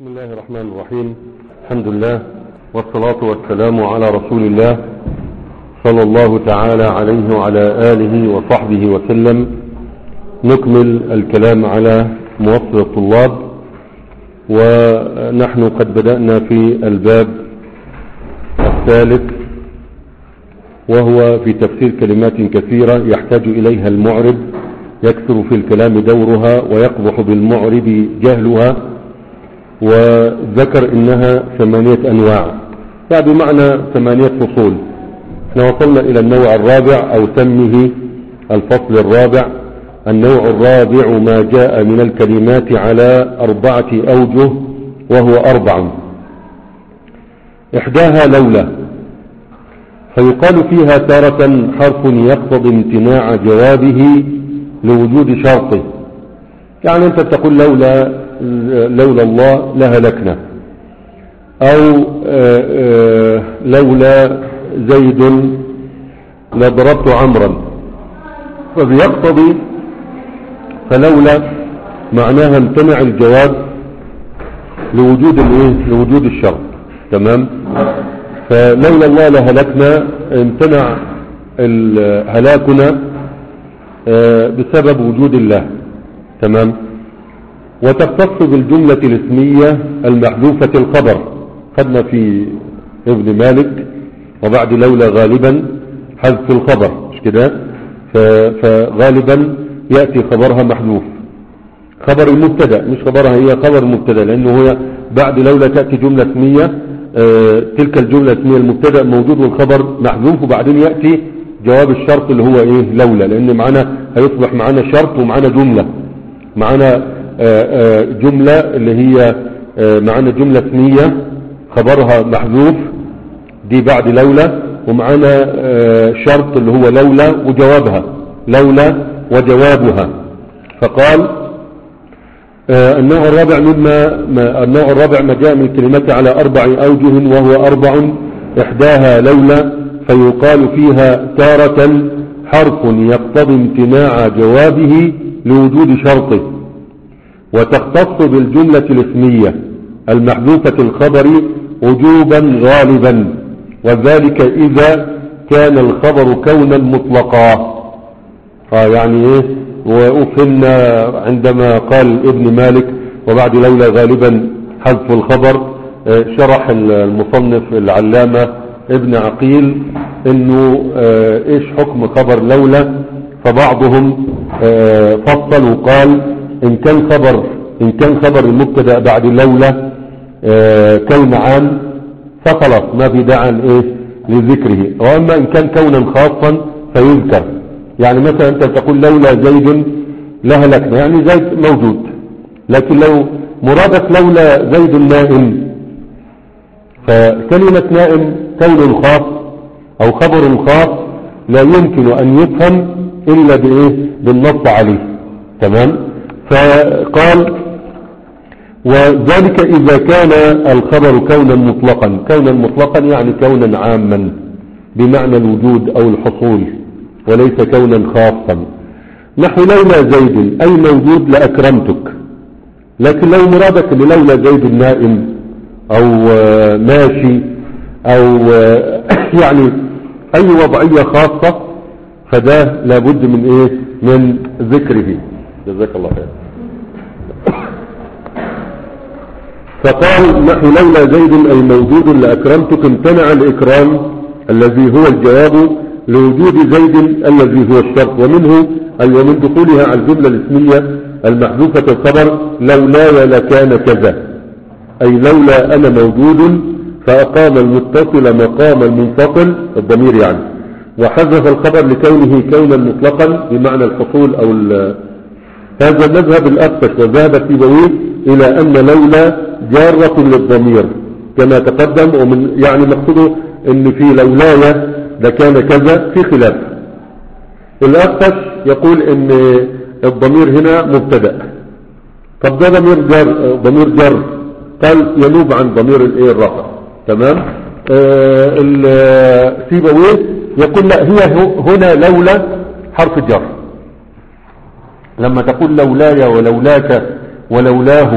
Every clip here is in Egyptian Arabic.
بسم الله الرحمن الرحيم الحمد لله والصلاة والسلام على رسول الله صلى الله تعالى عليه وعلى آله وصحبه وسلم نكمل الكلام على موصل الطلاب ونحن قد بدأنا في الباب الثالث وهو في تفسير كلمات كثيرة يحتاج إليها المعرب يكثر في الكلام دورها ويقبح بالمعرب جهلها وذكر انها ثمانية انواع يعني بمعنى ثمانية فصول احنا وصلنا الى النوع الرابع او سمه الفصل الرابع النوع الرابع ما جاء من الكلمات على اربعة اوجه وهو اربع احداها لولا فيقال فيها تارة حرف يقتضي امتناع جوابه لوجود شرطه يعني انت تقول لولا لولا الله لهلكنا او آآ آآ لولا زيد لضربت عمرا فبيقتضي فلولا معناها امتنع الجواب لوجود الايه لوجود الشرط تمام فلولا الله لهلكنا امتنع هلاكنا بسبب وجود الله تمام وتختص بالجملة الاسمية المحذوفة الخبر خدنا في ابن مالك وبعد لولا غالبا حذف الخبر مش كده فغالبا يأتي خبرها محذوف خبر المبتدا مش خبرها هي خبر المبتدا لانه هي بعد لولا تأتي جملة اسمية اه تلك الجملة الاسمية المبتدا موجود والخبر محذوف وبعدين يأتي جواب الشرط اللي هو ايه لولا لان معنا هيصبح معنا شرط ومعنا جملة معنا جملة اللي هي معنا جملة اسمية خبرها محذوف دي بعد لولا ومعنا شرط اللي هو لولا وجوابها لولا وجوابها فقال النوع الرابع مما النوع الرابع ما جاء من الكلمات على أربع أوجه وهو أربع إحداها لولا فيقال فيها تارة حرف يقتضي امتناع جوابه لوجود شرطه وتختص بالجملة الاسمية المحذوفة الخبر وجوبا غالبا وذلك إذا كان الخبر كونا مطلقا آه يعني ايه وأفهمنا عندما قال ابن مالك وبعد لولا غالبا حذف الخبر اه شرح المصنف العلامة ابن عقيل انه اه ايش حكم خبر لولا فبعضهم اه فصل وقال ان كان خبر ان كان خبر المبتدا بعد لولا آه كون عام فخلاص ما في داعي ايه لذكره واما ان كان كونا خاصا فيذكر يعني مثلا انت تقول لولا زيد لهلكنا يعني زيد موجود لكن لو مرادك لولا زيد نائم فكلمة نائم كون خاص او خبر خاص لا يمكن ان يفهم الا بايه بالنص عليه تمام فقال وذلك إذا كان الخبر كونا مطلقا كونا مطلقا يعني كونا عاما بمعنى الوجود أو الحصول وليس كونا خاصا نحو لولا زيد أي موجود لأكرمتك لكن لو مرادك لولا زيد نائم أو ماشي أو يعني أي وضعية خاصة فده لابد من إيه من ذكره جزاك الله خير فقال نحن لولا زيد أي موجود لأكرمتك امتنع الإكرام الذي هو الجواب لوجود زيد الذي هو الشرط ومنه أي ومن دخولها على الجملة الاسمية المحذوفة الخبر لولاي لكان كذا أي لولا أنا موجود فأقام المتصل مقام المنفصل الضمير يعني وحذف الخبر لكونه كونا مطلقا بمعنى الحصول أو هذا المذهب الأخفش وذهب سيبويه إلى أن لولا جارة للضمير كما تقدم ومن يعني مقصده أن في لولاية لكان كذا في خلاف الأخفش يقول أن الضمير هنا مبتدأ طب ده ضمير جر ضمير جر قال ينوب عن ضمير الايه الرفع تمام آه سيبويه يقول لا هي هنا لولا حرف جر لما تقول لولاي ولولاك ولولاه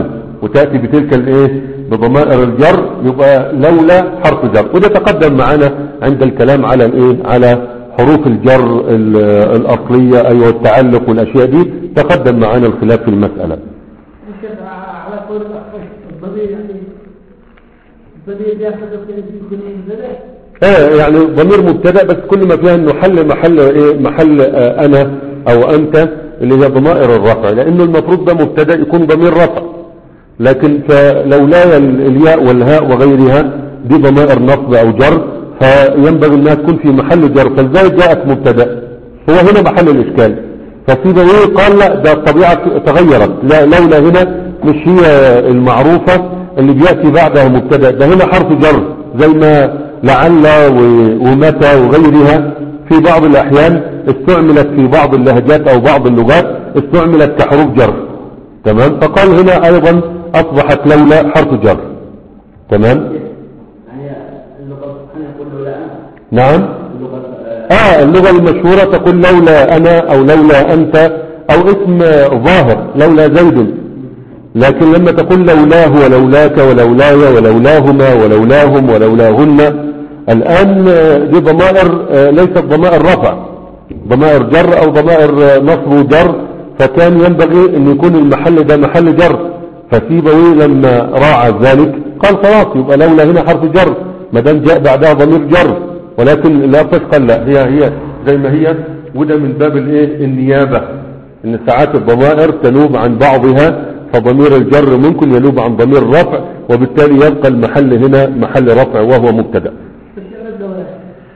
وتأتي بتلك الايه بضمائر الجر يبقى لولا حرف جر وده تقدم معنا عند الكلام على الايه على حروف الجر ال- الأصلية أيوة التعلق والأشياء دي تقدم معنا الخلاف في المسألة ممكن على قول الأخ الضمير يعني الضمير ياخذ يمكن ينزله آه يعني ضمير مبتدا بس كل ما فيها انه حل محل ايه محل آه انا او انت اللي هي ضمائر الرفع لانه المفروض ده مبتدا يكون ضمير رفع لكن فلولا ال- الياء والهاء وغيرها دي ضمائر نصب او جر فينبغي انها تكون في محل جر فازاي جاءت مبتدا هو هنا محل الاشكال فسيبويه قال لا ده الطبيعه تغيرت لا لولا هنا مش هي المعروفه اللي بياتي بعدها مبتدا ده هنا حرف جر زي ما لعل و- ومتى وغيرها في بعض الأحيان استعملت في بعض اللهجات أو بعض اللغات استعملت كحروف جر تمام فقال هنا أيضا أصبحت لولا حرف جر تمام يعني اللغة أنا أقول لا نعم اللغة آه اللغة المشهورة تقول لولا أنا أو لولا أنت أو اسم ظاهر لولا زيد لكن لما تقول لولاه ولولاك ولولاي ولولاهما ولولاهم ولولاهن الآن آه، دي ضمائر آه، ليست ضمائر رفع ضمائر جر أو ضمائر آه، نصب وجر فكان ينبغي أن يكون المحل ده محل جر فسيبوي لما راعى ذلك قال خلاص يبقى لولا هنا حرف جر ما دام جاء بعدها ضمير جر ولكن لا تشقل لا هي هي زي ما هي وده من باب الايه النيابة ان ساعات الضمائر تنوب عن بعضها فضمير الجر ممكن ينوب عن ضمير الرفع وبالتالي يبقى المحل هنا محل رفع وهو مبتدا بس أنا الدولة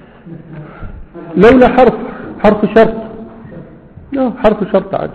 لولا حرف حرف شرط لا حرف شرط عادي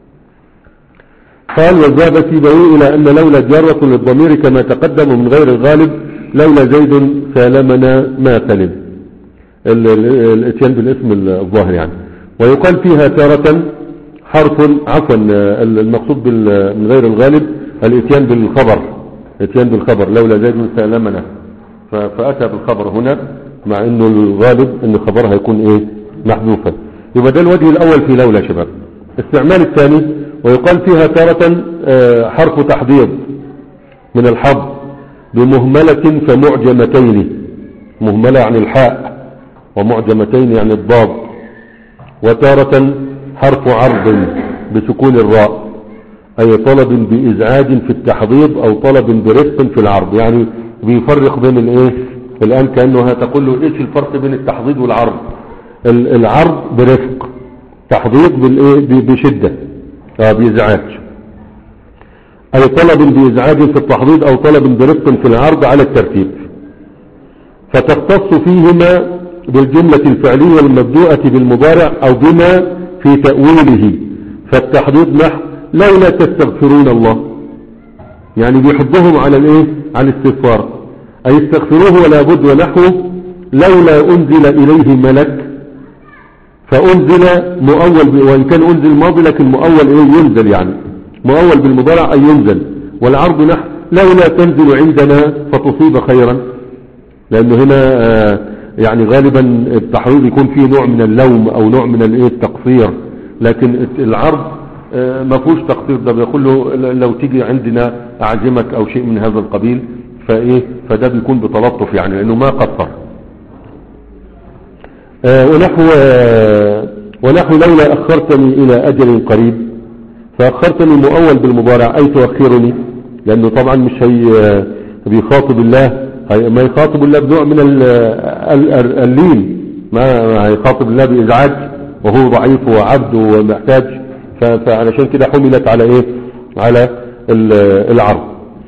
قال وذهب سيبوي إلى أن لولا جارة للضمير كما تقدم من غير الغالب لولا زيد سالمنا ما سلم ال- ال- الاتيان بالاسم الظاهر يعني ويقال فيها تارة حرف عفوا ال- المقصود بال- من غير الغالب الاتيان بالخبر الاتيان بالخبر لولا زيد سالمنا ف- فأتى بالخبر هنا مع انه الغالب ان خبرها يكون ايه محذوفا يبقى ده الوجه الاول في لولا شباب استعمال الثاني ويقال فيها تارة آه، حرف تحضيض من الحظ بمهملة فمعجمتين مهملة عن الحاء ومعجمتين يعني الضاد وتارة حرف عرض بسكون الراء أي طلب بإزعاج في التحضيض أو طلب برفق في العرض يعني بيفرق بين الإيه الآن كأنه هتقول له إيش الفرق بين التحضيض والعرض ال- العرض برفق تحضيض بالإيه ب- بشدة آه بإزعاج أي طلب بإزعاج في التحضيض أو طلب برفق في العرض على الترتيب فتختص فيهما بالجملة الفعلية المبدوءة بالمضارع أو بما في تأويله فالتحضيض نحو لولا تستغفرون الله يعني بيحضهم على الايه على الاستغفار اي استغفروه ولا بد ونحوه لولا انزل اليه ملك فانزل مؤول ب- وان كان انزل ماضي لكن مؤول ايه ينزل يعني مؤول بالمضارع اي ينزل والعرض نحو لولا تنزل عندنا فتصيب خيرا لانه هنا آه، يعني غالبا التحريض يكون فيه نوع من اللوم او نوع من الايه التقصير لكن العرض آه، ما فيهوش تقصير ده بيقول له لو تيجي عندنا اعزمك او شيء من هذا القبيل فايه فده بيكون بتلطف يعني لانه ما قصر آه، ونحو آه، ونحو لولا اخرتني الى اجل قريب فاخرتني مؤول بالمضارع اي تؤخرني لانه طبعا مش هي بيخاطب الله هي- ما يخاطب الله بنوع من ال- ال- ال- اللين ما ما هيخاطب الله بازعاج وهو ضعيف وعبد ومحتاج ف- فعلشان كده حملت على ايه على ال- العرض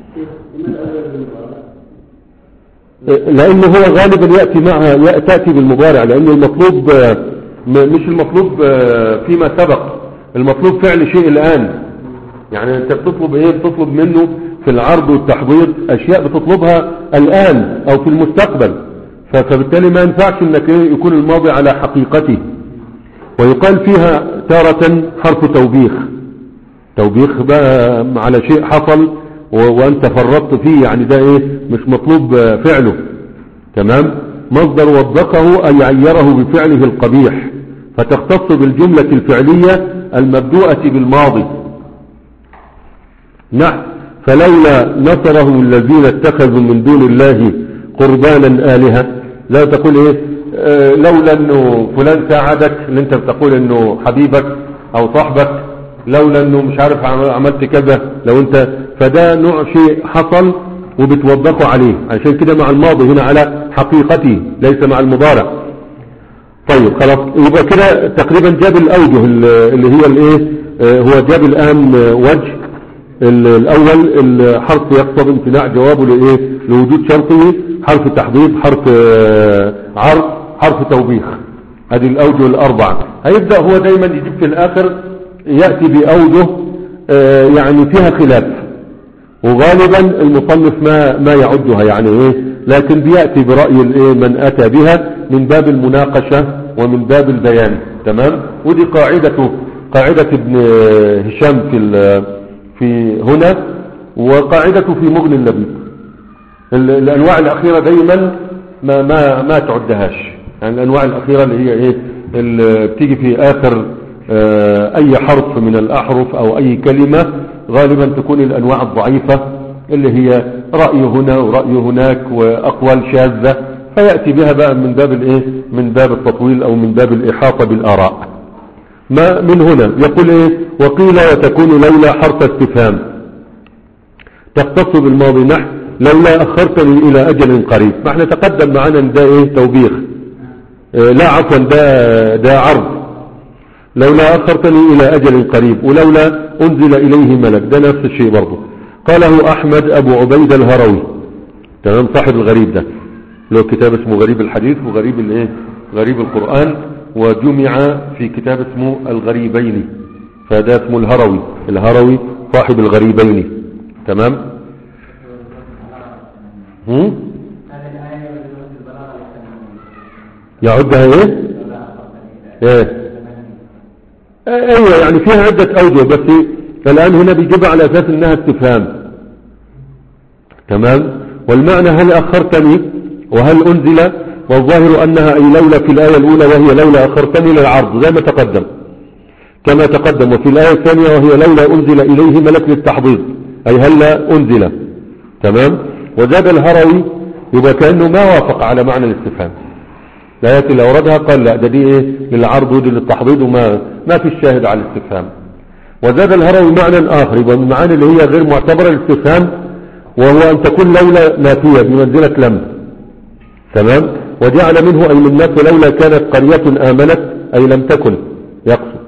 لانه هو غالبا يأتي معها يأ- تأتي بالمضارع لانه المطلوب آه، م- مش المطلوب آه، فيما سبق المطلوب فعل شيء الان يعني انت بتطلب ايه بتطلب منه في العرض والتحضير اشياء بتطلبها الان او في المستقبل ف- فبالتالي ما ينفعش انك ايه يكون الماضي على حقيقته ويقال فيها تارة حرف توبيخ توبيخ بقى على شيء حصل و- وانت فرطت فيه يعني ده ايه مش مطلوب آه، فعله تمام مصدر وضقه اي عيره بفعله القبيح فتختص بالجملة الفعلية المبدوءة بالماضي نحو فلولا نصرهم الذين اتخذوا من دون الله قربانا آلهة لا تقول ايه آه لولا انه فلان ساعدك اللي انت بتقول انه حبيبك او صاحبك لولا انه مش عارف عملت كذا لو انت فده نوع شيء حصل وبتوبخوا عليه عشان كده مع الماضي هنا على حقيقته ليس مع المضارع طيب خلاص يبقى كده تقريبا جاب الاوجه اللي هي الايه هو جاب الان وجه الاول الحرف يقصد امتناع جوابه لايه لوجود شرطه حرف تحضيض حرف عرض حرف توبيخ هذه الاوجه الاربعه هيبدا هو دايما يجيب في الاخر ياتي باوجه يعني فيها خلاف وغالبا المصنف ما ما يعدها يعني ايه لكن بياتي براي الايه من اتى بها من باب المناقشه ومن باب البيان تمام ودي قاعدته قاعده ابن هشام في في هنا وقاعدته في مغني اللبيب الانواع الاخيره دايما ما ما ما تعدهاش يعني الانواع الاخيره اللي هي ايه اللي بتيجي في اخر اي حرف من الاحرف او اي كلمه غالبا تكون الانواع الضعيفه اللي هي راي هنا وراي هناك واقوال شاذه فياتي بها بقى من باب الايه من باب التطويل او من باب الاحاطه بالاراء ما من هنا يقول ايه وقيل وتكون لولا حرف استفهام تختص بالماضي نحو لولا اخرتني الى اجل قريب ما احنا تقدم معنا ان ده ايه توبيخ اه لا عفوا ده ده عرض لولا اخرتني الى اجل قريب ولولا انزل اليه ملك ده نفس الشيء برضه قاله احمد ابو عبيد الهروي تمام صاحب الغريب ده له كتاب اسمه غريب الحديث وغريب الايه غريب القرآن وجمع في كتاب اسمه الغريبين فده اسمه الهروي الهروي صاحب الغريبين تمام هم؟ يعدها ايه ايه ايوه يعني فيها عدة اوجه بس الان هنا بيجيبها على اساس انها استفهام تمام والمعنى هل اخرتني وهل انزل والظاهر انها اي لولا في الايه الاولى وهي لولا اخرتني للعرض زي ما تقدم كما تقدم وفي الايه الثانيه وهي لولا انزل اليه ملك للتحضيض اي هلا انزل تمام وزاد الهروي يبقى كانه ما وافق على معنى الاستفهام الايات اللي اوردها قال لا ده دي ايه للعرض ودي للتحضيض وما ما في الشاهد على الاستفهام وزاد الهروي معنى اخر يبقى من المعاني اللي هي غير معتبره الاستفهام وهو ان تكون لولا نافيه بمنزله لم تمام وجعل منه اي من نفس لولا كانت قريه امنت اي لم تكن يقصد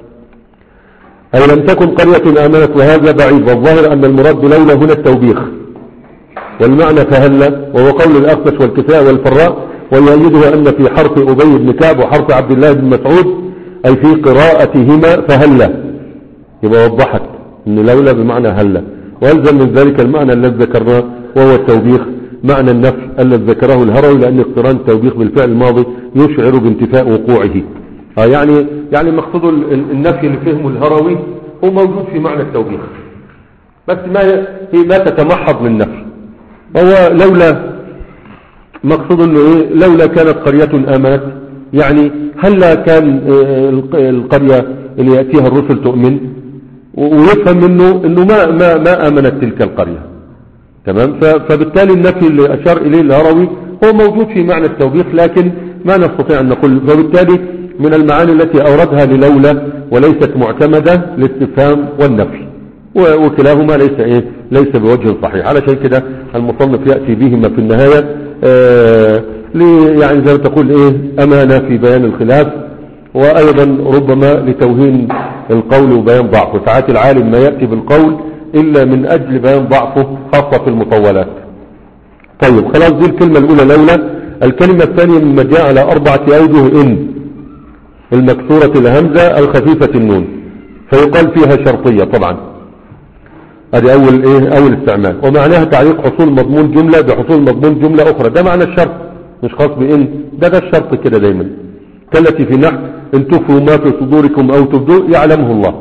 اي لم تكن قريه امنت وهذا بعيد والظاهر ان المراد لولا هنا التوبيخ والمعنى فهلا وهو قول الاخفش والكساء والفراء ويؤيده ان في حرف ابي بن كعب وحرف عبد الله بن مسعود اي في قراءتهما فهلا يبقى وضحت ان لولا بمعنى هلا والزم من ذلك المعنى الذي ذكرناه وهو التوبيخ معنى النفي الذي ذكره الهروي لان اقتران التوبيخ بالفعل الماضي يشعر بانتفاء وقوعه آه يعني يعني مقصود النفي اللي فهمه الهروي هو موجود في معنى التوبيخ بس ما هي ما تتمحض من نفي هو لولا مقصود انه ايه لولا كانت قرية امنت يعني هلا كان القرية اللي يأتيها الرسل تؤمن ويفهم منه انه ما ما ما امنت تلك القرية تمام فبالتالي النفي اللي اشار اليه الهروي هو موجود في معنى التوبيخ لكن ما نستطيع ان نقول فبالتالي من المعاني التي اوردها للولا وليست معتمدة للاستفهام والنفي وكلاهما ليس ايه ليس بوجه صحيح على شيء كده المصنف يأتي بهما في النهاية آه يعني زي ما تقول ايه امانة في بيان الخلاف وايضا ربما لتوهين القول وبيان ضعفه ساعات العالم ما يأتي بالقول الا من اجل بيان ضعفه خاصة في المطولات طيب خلاص دي الكلمة الاولى لولا الكلمة الثانية مما جاء على اربعة اوجه ان المكسورة الهمزة الخفيفة النون فيقال فيها شرطية طبعا هذه اول ايه اول استعمال ومعناها تعليق حصول مضمون جملة بحصول مضمون جملة اخرى ده معنى الشرط مش خاص بان ده ده الشرط كده دايما كالتي في نحو ان تخفوا ما في صدوركم او تبدوا يعلمه الله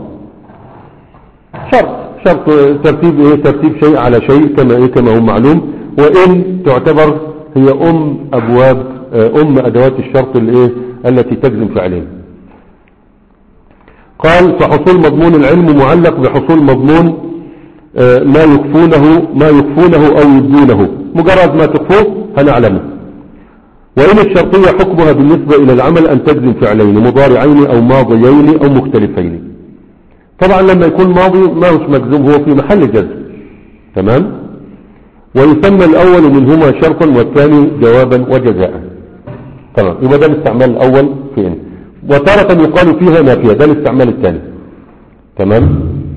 شرط شرط ترتيب ايه ترتيب شيء على شيء كما ايه كما هو معلوم وان تعتبر هي ام ابواب ام ادوات الشرط الايه التي تجزم فعلين قال فحصول مضمون العلم معلق بحصول مضمون آه، ما يخفونه ما يخفونه أو يبدونه مجرد ما تخفوه هنعلمه وإن الشرطية حكمها بالنسبة إلى العمل أن تجزم فعلين مضارعين أو ماضيين أو مختلفين طبعا لما يكون ماضي ما هوش مجزوم هو في محل جزم تمام ويسمى الأول منهما شرطا والثاني جوابا وجزاء تمام يبقى ده الاستعمال الأول في إن وتارة يقال فيها نافية ده الاستعمال الثاني تمام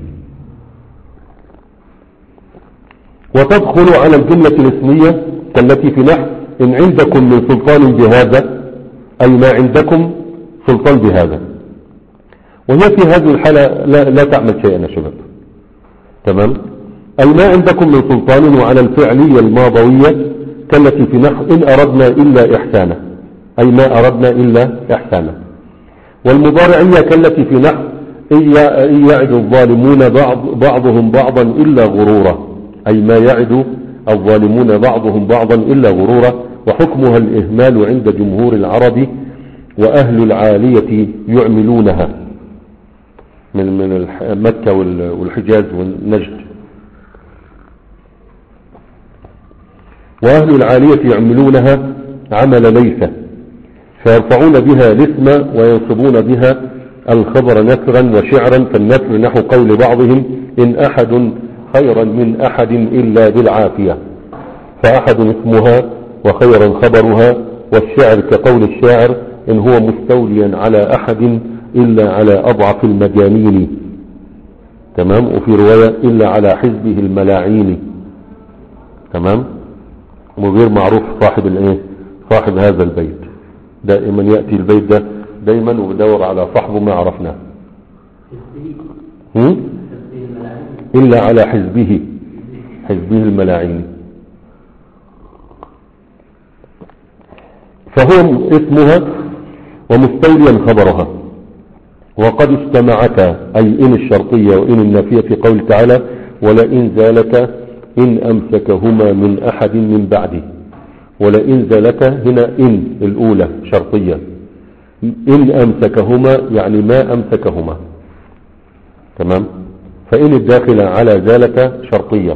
وتدخل على الجملة الاسمية كالتي في نحو إن عندكم من سلطان بهذا أي ما عندكم سلطان بهذا وهي في هذه الحالة لا, لا تعمل شيئا يا شباب تمام أي ما عندكم من سلطان وعلى الفعلية الماضوية كالتي في نحو إن أردنا إلا إحسانا أي ما أردنا إلا إحسانا والمضارعية كالتي في نحو إن يعد الظالمون بعض بعضهم بعضا إلا غرورا أي ما يعد الظالمون بعضهم بعضا إلا غرورا وحكمها الإهمال عند جمهور العرب وأهل العالية يعملونها من من مكة والحجاز والنجد وأهل العالية يعملونها عمل ليس فيرفعون بها الاسم وينصبون بها الخبر نثرا وشعرا فالنثر نحو قول بعضهم إن أحد خيرا من أحد إلا بالعافية فأحد اسمها وخيرا خبرها والشعر كقول الشاعر إن هو مستوليا على أحد إلا على أضعف المجانين تمام وفي رواية إلا على حزبه الملاعين تمام وغير معروف صاحب الايه صاحب هذا البيت دائما يأتي البيت ده دايما وبدور على صاحبه ما عرفناه هم؟ إلا على حزبه حزبه الملاعين فهو اسمها ومستوليا خبرها وقد اجتمعتا أي إن الشرطية وإن النافية في قول تعالى ولئن زالتا إن أمسكهما من أحد من بعده ولئن زالتا هنا إن الأولى شرطية إن أمسكهما يعني ما أمسكهما تمام فإن الداخلة على زالتا شرطية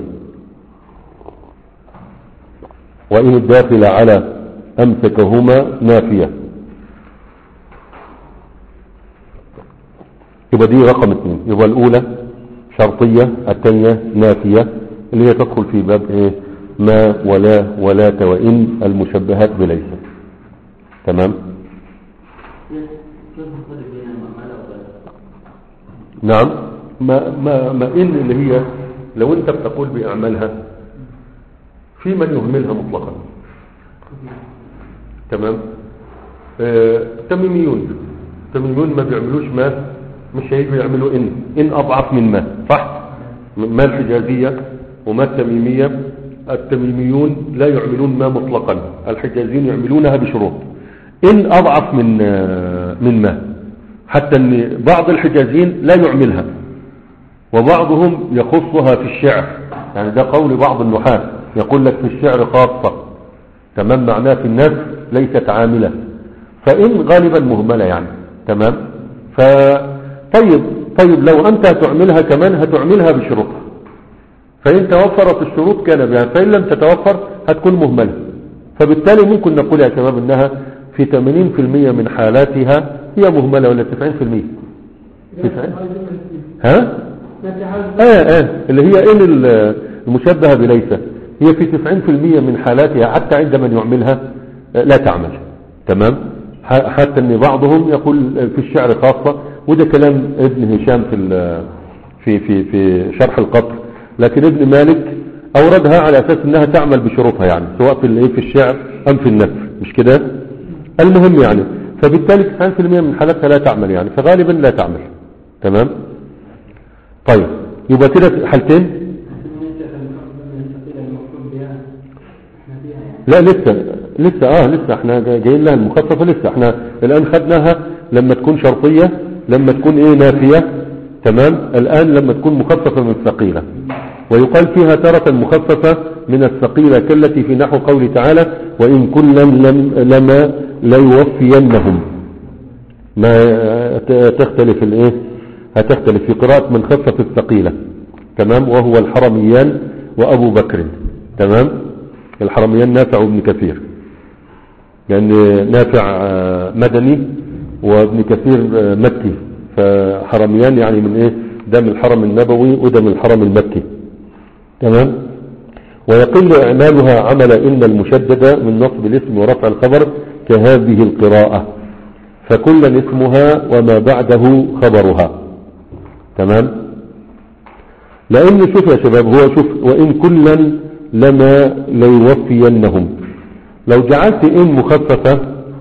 وإن الداخلة على أمسكهما نافية يبقى دي رقم اثنين يبقى الأولى شرطية الثانية نافية اللي هي تدخل في باب ايه ما ولا ولا وإن المشبهات بليس تمام نعم ما, ما, ما إن اللي هي لو انت بتقول بأعمالها في من يهملها مطلقا تمام آه تميميون تميميون ما بيعملوش ما مش هيجوا يعملوا إن إن أضعف من ما صح ما الحجازية وما التميمية التميميون لا يعملون ما مطلقا الحجازيين يعملونها بشروط إن أضعف من من ما حتى أن بعض الحجازيين لا يعملها وبعضهم يخصها في الشعر يعني ده قول بعض النحاة يقول لك في الشعر خاصة تمام معناه في الناس ليست عاملة فإن غالبا مهملة يعني تمام فطيب طيب لو أنت هتعملها كمان هتعملها بشروطها فإن توفرت الشروط كان بها فإن لم تتوفر هتكون مهملة فبالتالي ممكن نقول يا شباب انها في 80% من حالاتها هي مهملة ولا 90% 90 ها اه اه اللي هي ان المشبهة بليس هي في 90% من حالاتها حتى عند من يعملها لا تعمل تمام حتى ان بعضهم يقول في الشعر خاصة وده كلام ابن هشام في في في في شرح القطر لكن ابن مالك اوردها على اساس انها تعمل بشروطها يعني سواء في الايه في الشعر ام في النثر مش كده المهم يعني فبالتالي 90% من حالاتها لا تعمل يعني فغالبا لا تعمل تمام طيب يبقى كده حالتين لا لسه لسه اه لسه احنا جايين لها المخففة لسه احنا الان خدناها لما تكون شرطية لما تكون ايه نافية تمام الان لما تكون مخففة من الثقيلة ويقال فيها تارة مخففة من الثقيلة كالتي في نحو قول تعالى وإن كلا لم لما ليوفينهم ما تختلف الايه هتختلف في قراءة من خفف الثقيلة تمام وهو الحرميان وأبو بكر تمام الحرميان نافع وابن كثير لأن نافع آه، مدني وابن كثير آه، مكي فحرميان يعني من ايه ده من الحرم النبوي وده من الحرم المكي تمام ويقل إعمالها عمل إن المشددة من نصب الاسم ورفع الخبر كهذه القراءة فكلا اسمها وما بعده خبرها تمام لأن شوف يا شباب هو شوف وإن كلا لما ليوفينهم لو جعلت إن مخففة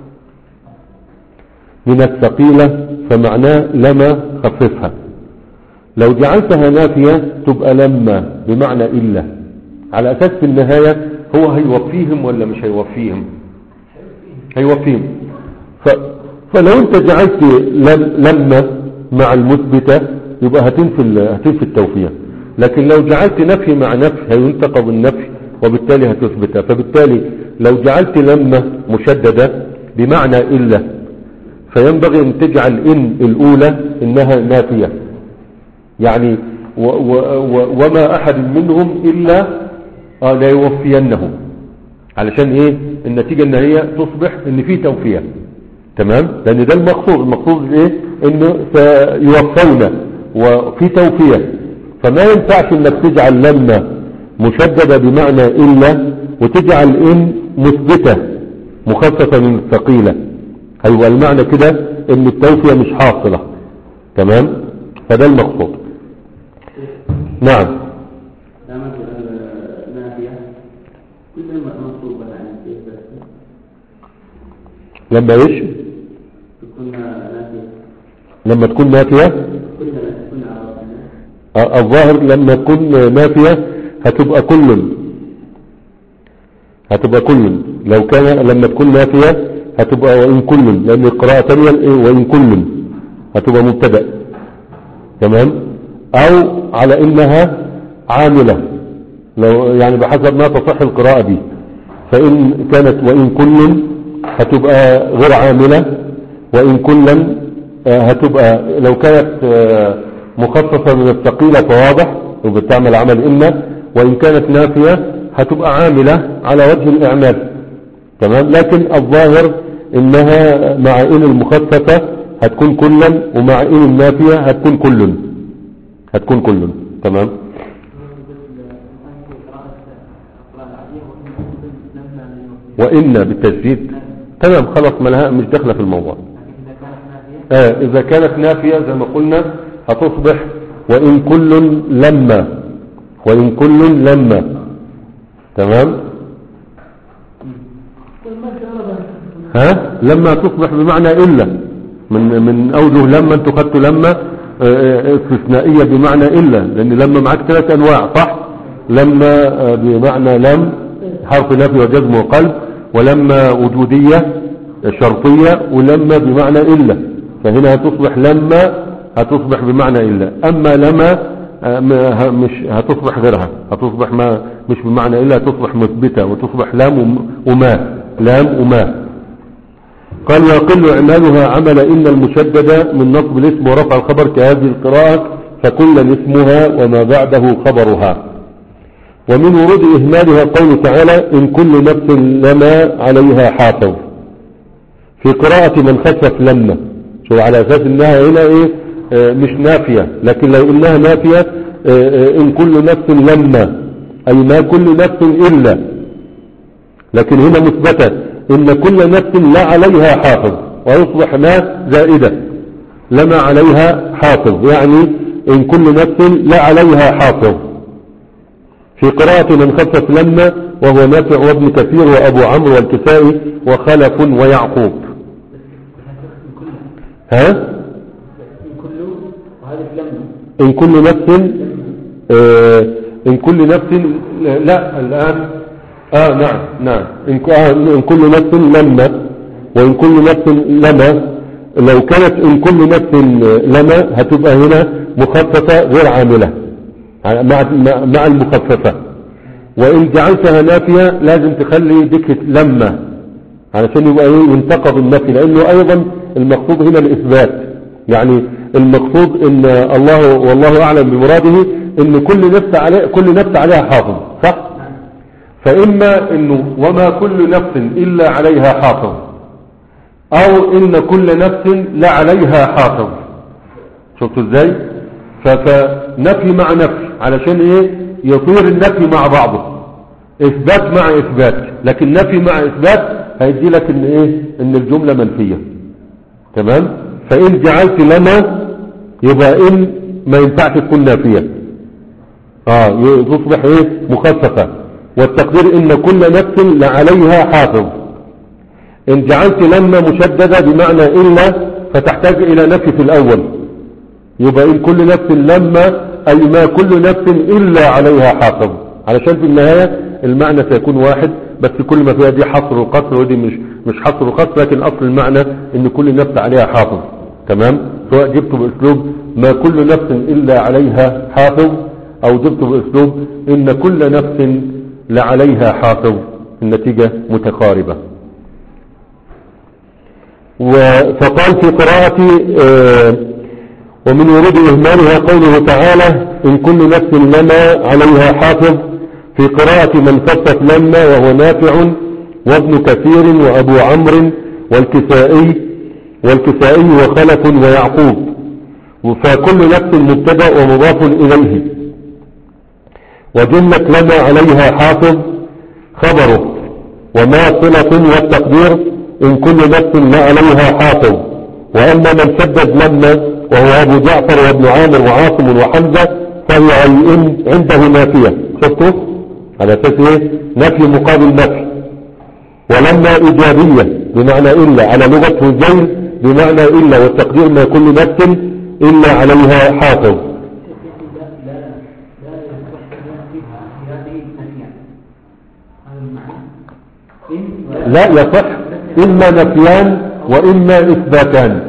من الثقيلة فمعناه لما خففها لو جعلتها نافية تبقى لما بمعنى إلا على أساس في النهاية هو هيوفيهم ولا مش هيوفيهم هيوفيهم ف... فلو انت جعلت لم... لما مع المثبتة يبقى هتنفي ال- هتنفي التوفية لكن لو جعلت نفي مع نفي هينتقض النفي وبالتالي هتثبتها فبالتالي لو جعلت لما مشددة بمعنى إلا فينبغي ان تجعل ان الاولى انها نافية يعني و و و وما احد منهم الا آه لا يوفينه علشان ايه النتيجة ان هي تصبح ان في توفية تمام لان ده المقصود المقصود ايه انه سيوفون وفي توفية فما ينفعش انك تجعل لما مشددة بمعنى الا وتجعل ان مثبتة مخففة من الثقيلة هيبقى المعنى كده ان التوفية مش حاصلة تمام فده المقصود نعم لا مثلا نافية كل ما منصوبة عن الشيء بس لما ايش تكون نافية لما تكون نافية كل ما تكون عربية آه، الظاهر لما تكون نافية هتبقى كل هتبقى كل لو كان لما تكون نافية هتبقى وإن كل لأن القراءة تانية إيه؟ وإن كل هتبقى مبتدأ تمام أو على إنها عاملة لو يعني بحسب ما تصح القراءة دي فإن كانت وإن كل هتبقى غير عاملة وإن كلا آه، هتبقى لو كانت آه، مخففة من الثقيلة فواضح وبتعمل عمل إما وإن كانت نافية هتبقى عاملة على وجه الإعمال تمام لكن الظاهر إنها مع إن المخففة هتكون كلا ومع إن النافية هتكون كل هتكون كل تمام وإن بالتجديد تمام خلاص ملها مش داخلة في الموضوع آه إذا كانت نافية زي ما قلنا هتصبح وإن كل لما وإن كل لما تمام ها لما تصبح بمعنى إلا من من أوجه لما أنتوا خدتوا لما آه، آه، استثنائية بمعنى إلا لأن لما معاك ثلاث أنواع صح لما آه، بمعنى لم حرف نفي وجزم وقلب ولما وجودية شرطية ولما بمعنى إلا فهنا هتصبح لما هتصبح بمعنى إلا أما لما آه، م- ه- مش هتصبح غيرها هتصبح ما مش بمعنى إلا هتصبح مثبتة وتصبح لام وم- وما لام وما قال ويقل إعمالها عمل إن المشددة من نصب الاسم ورفع الخبر كهذه القراءة فكلا اسمها وما بعده خبرها ومن ورود إهمالها قوله تعالى إن كل نفس لما عليها حافظ في قراءة من خفف لما شو على أساس إنها هنا إيه آه، مش نافية لكن لو إنها نافية آه، آه، إن كل نفس لما أي ما كل نفس إلا لكن هنا مثبتة إن كل نفس لا عليها حافظ ويصبح ما زائدة لما عليها حافظ يعني إن كل نفس لا عليها حافظ في قراءة من خفف لما وهو نافع وابن كثير وأبو عمرو والكسائي وخلف ويعقوب ها كله وهذه لما إن كل نفس آه إن كل نفس لا الآن آه نعم نعم إن, ك- آه إن كل نفس لما وإن كل نفس لما لو كانت إن كل نفس لما هتبقى هنا مخففة غير عاملة مع مع- مع المخففة وإن جعلتها نافية لازم تخلي ذكر لما علشان يبقى ايه ينتقض النفي لانه ايضا المقصود هنا الاثبات يعني المقصود ان الله والله اعلم بمراده ان كل نفس عليه كل نفس عليها حافظ صح فاما انه وما كل نفس الا عليها حافظ او ان كل نفس لا عليها حافظ شفتوا ازاي ف- فنفي مع نفي علشان ايه يطير النفي مع بعضه اثبات مع اثبات لكن نفي مع اثبات هيدي لك ان ايه ان الجملة منفية تمام فان جعلت لما يبقى ان ما ينفعش تكون نافية اه ي- تصبح ايه مخففة والتقدير ان كل نفس لعليها حافظ ان جعلت لما مشددة بمعنى الا فتحتاج الى نفي في الاول يبقى إن كل نفس لما أي ما كل نفس إلا عليها حافظ علشان في النهاية المعنى سيكون واحد بس كل ما فيها دي حصر وقصر ودي مش مش حصر وقصر لكن أصل المعنى إن كل نفس عليها حافظ تمام سواء جبته بأسلوب ما كل نفس إلا عليها حافظ أو جبته بأسلوب إن كل نفس لعليها حافظ النتيجة متقاربة و- فقال في قراءة آه، ومن ورود إهمالها قوله تعالى إن كل نفس لما عليها حافظ في قراءة من فسف لما وهو نافع وابن كثير وأبو عمرو والكسائي والكسائي وخلف ويعقوب فكل نفس مبتدا ومضاف إليه وجملة لما عليها حافظ خبره وما صلة والتقدير إن كل نفس ما عليها حافظ وأما من شدد لما وهو أبو جعفر وابن عامر وعاصم وحمزة فهي عين عنده نافية شفتوا على أساس إيه نفي مقابل نفي ولما إيجابية بمعنى إلا على لغة زين بمعنى إلا والتقدير ما كل نفس إلا عليها حافظ لا لا لا يصح فيها هذه الثانية هذا المعنى إن لا يصح إما نفيان وإما إثباتان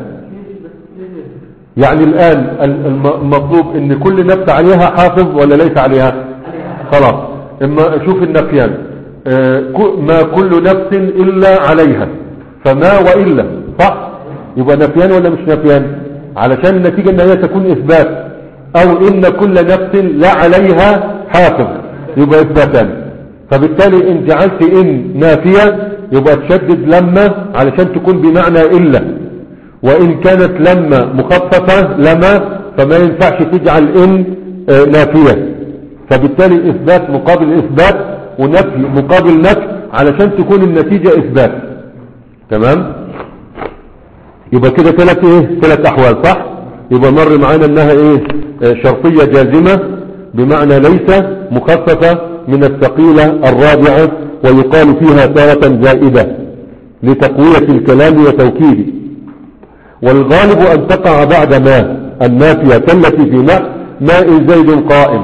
يعني الآن ال- الم- المطلوب ان كل نفس عليها حافظ ولا ليس عليها خلاص اما شوف النفيان آه، ك- ما كل نفس الا عليها فما والا صح يبقى نفيان ولا مش نفيان علشان النتيجة ان هي تكون اثبات او ان كل نفس لا عليها حافظ يبقى اثباتان فبالتالي ان جعلت ان نافية يبقى تشدد لما علشان تكون بمعنى الا وإن كانت لما مخففة لما فما ينفعش تجعل إن آه، نافية فبالتالي إثبات مقابل إثبات ونفي مقابل نفي علشان تكون النتيجة إثبات تمام يبقى كده ثلاث إيه ثلاث أحوال صح يبقى مر معانا إنها إيه آه، شرطية جازمة بمعنى ليس مخففة من الثقيلة الرابعة ويقال فيها تارة زائدة لتقوية الكلام وتوكيده والغالب أن تقع بعد ما النافية كالتي في ماء ماء زيد قائم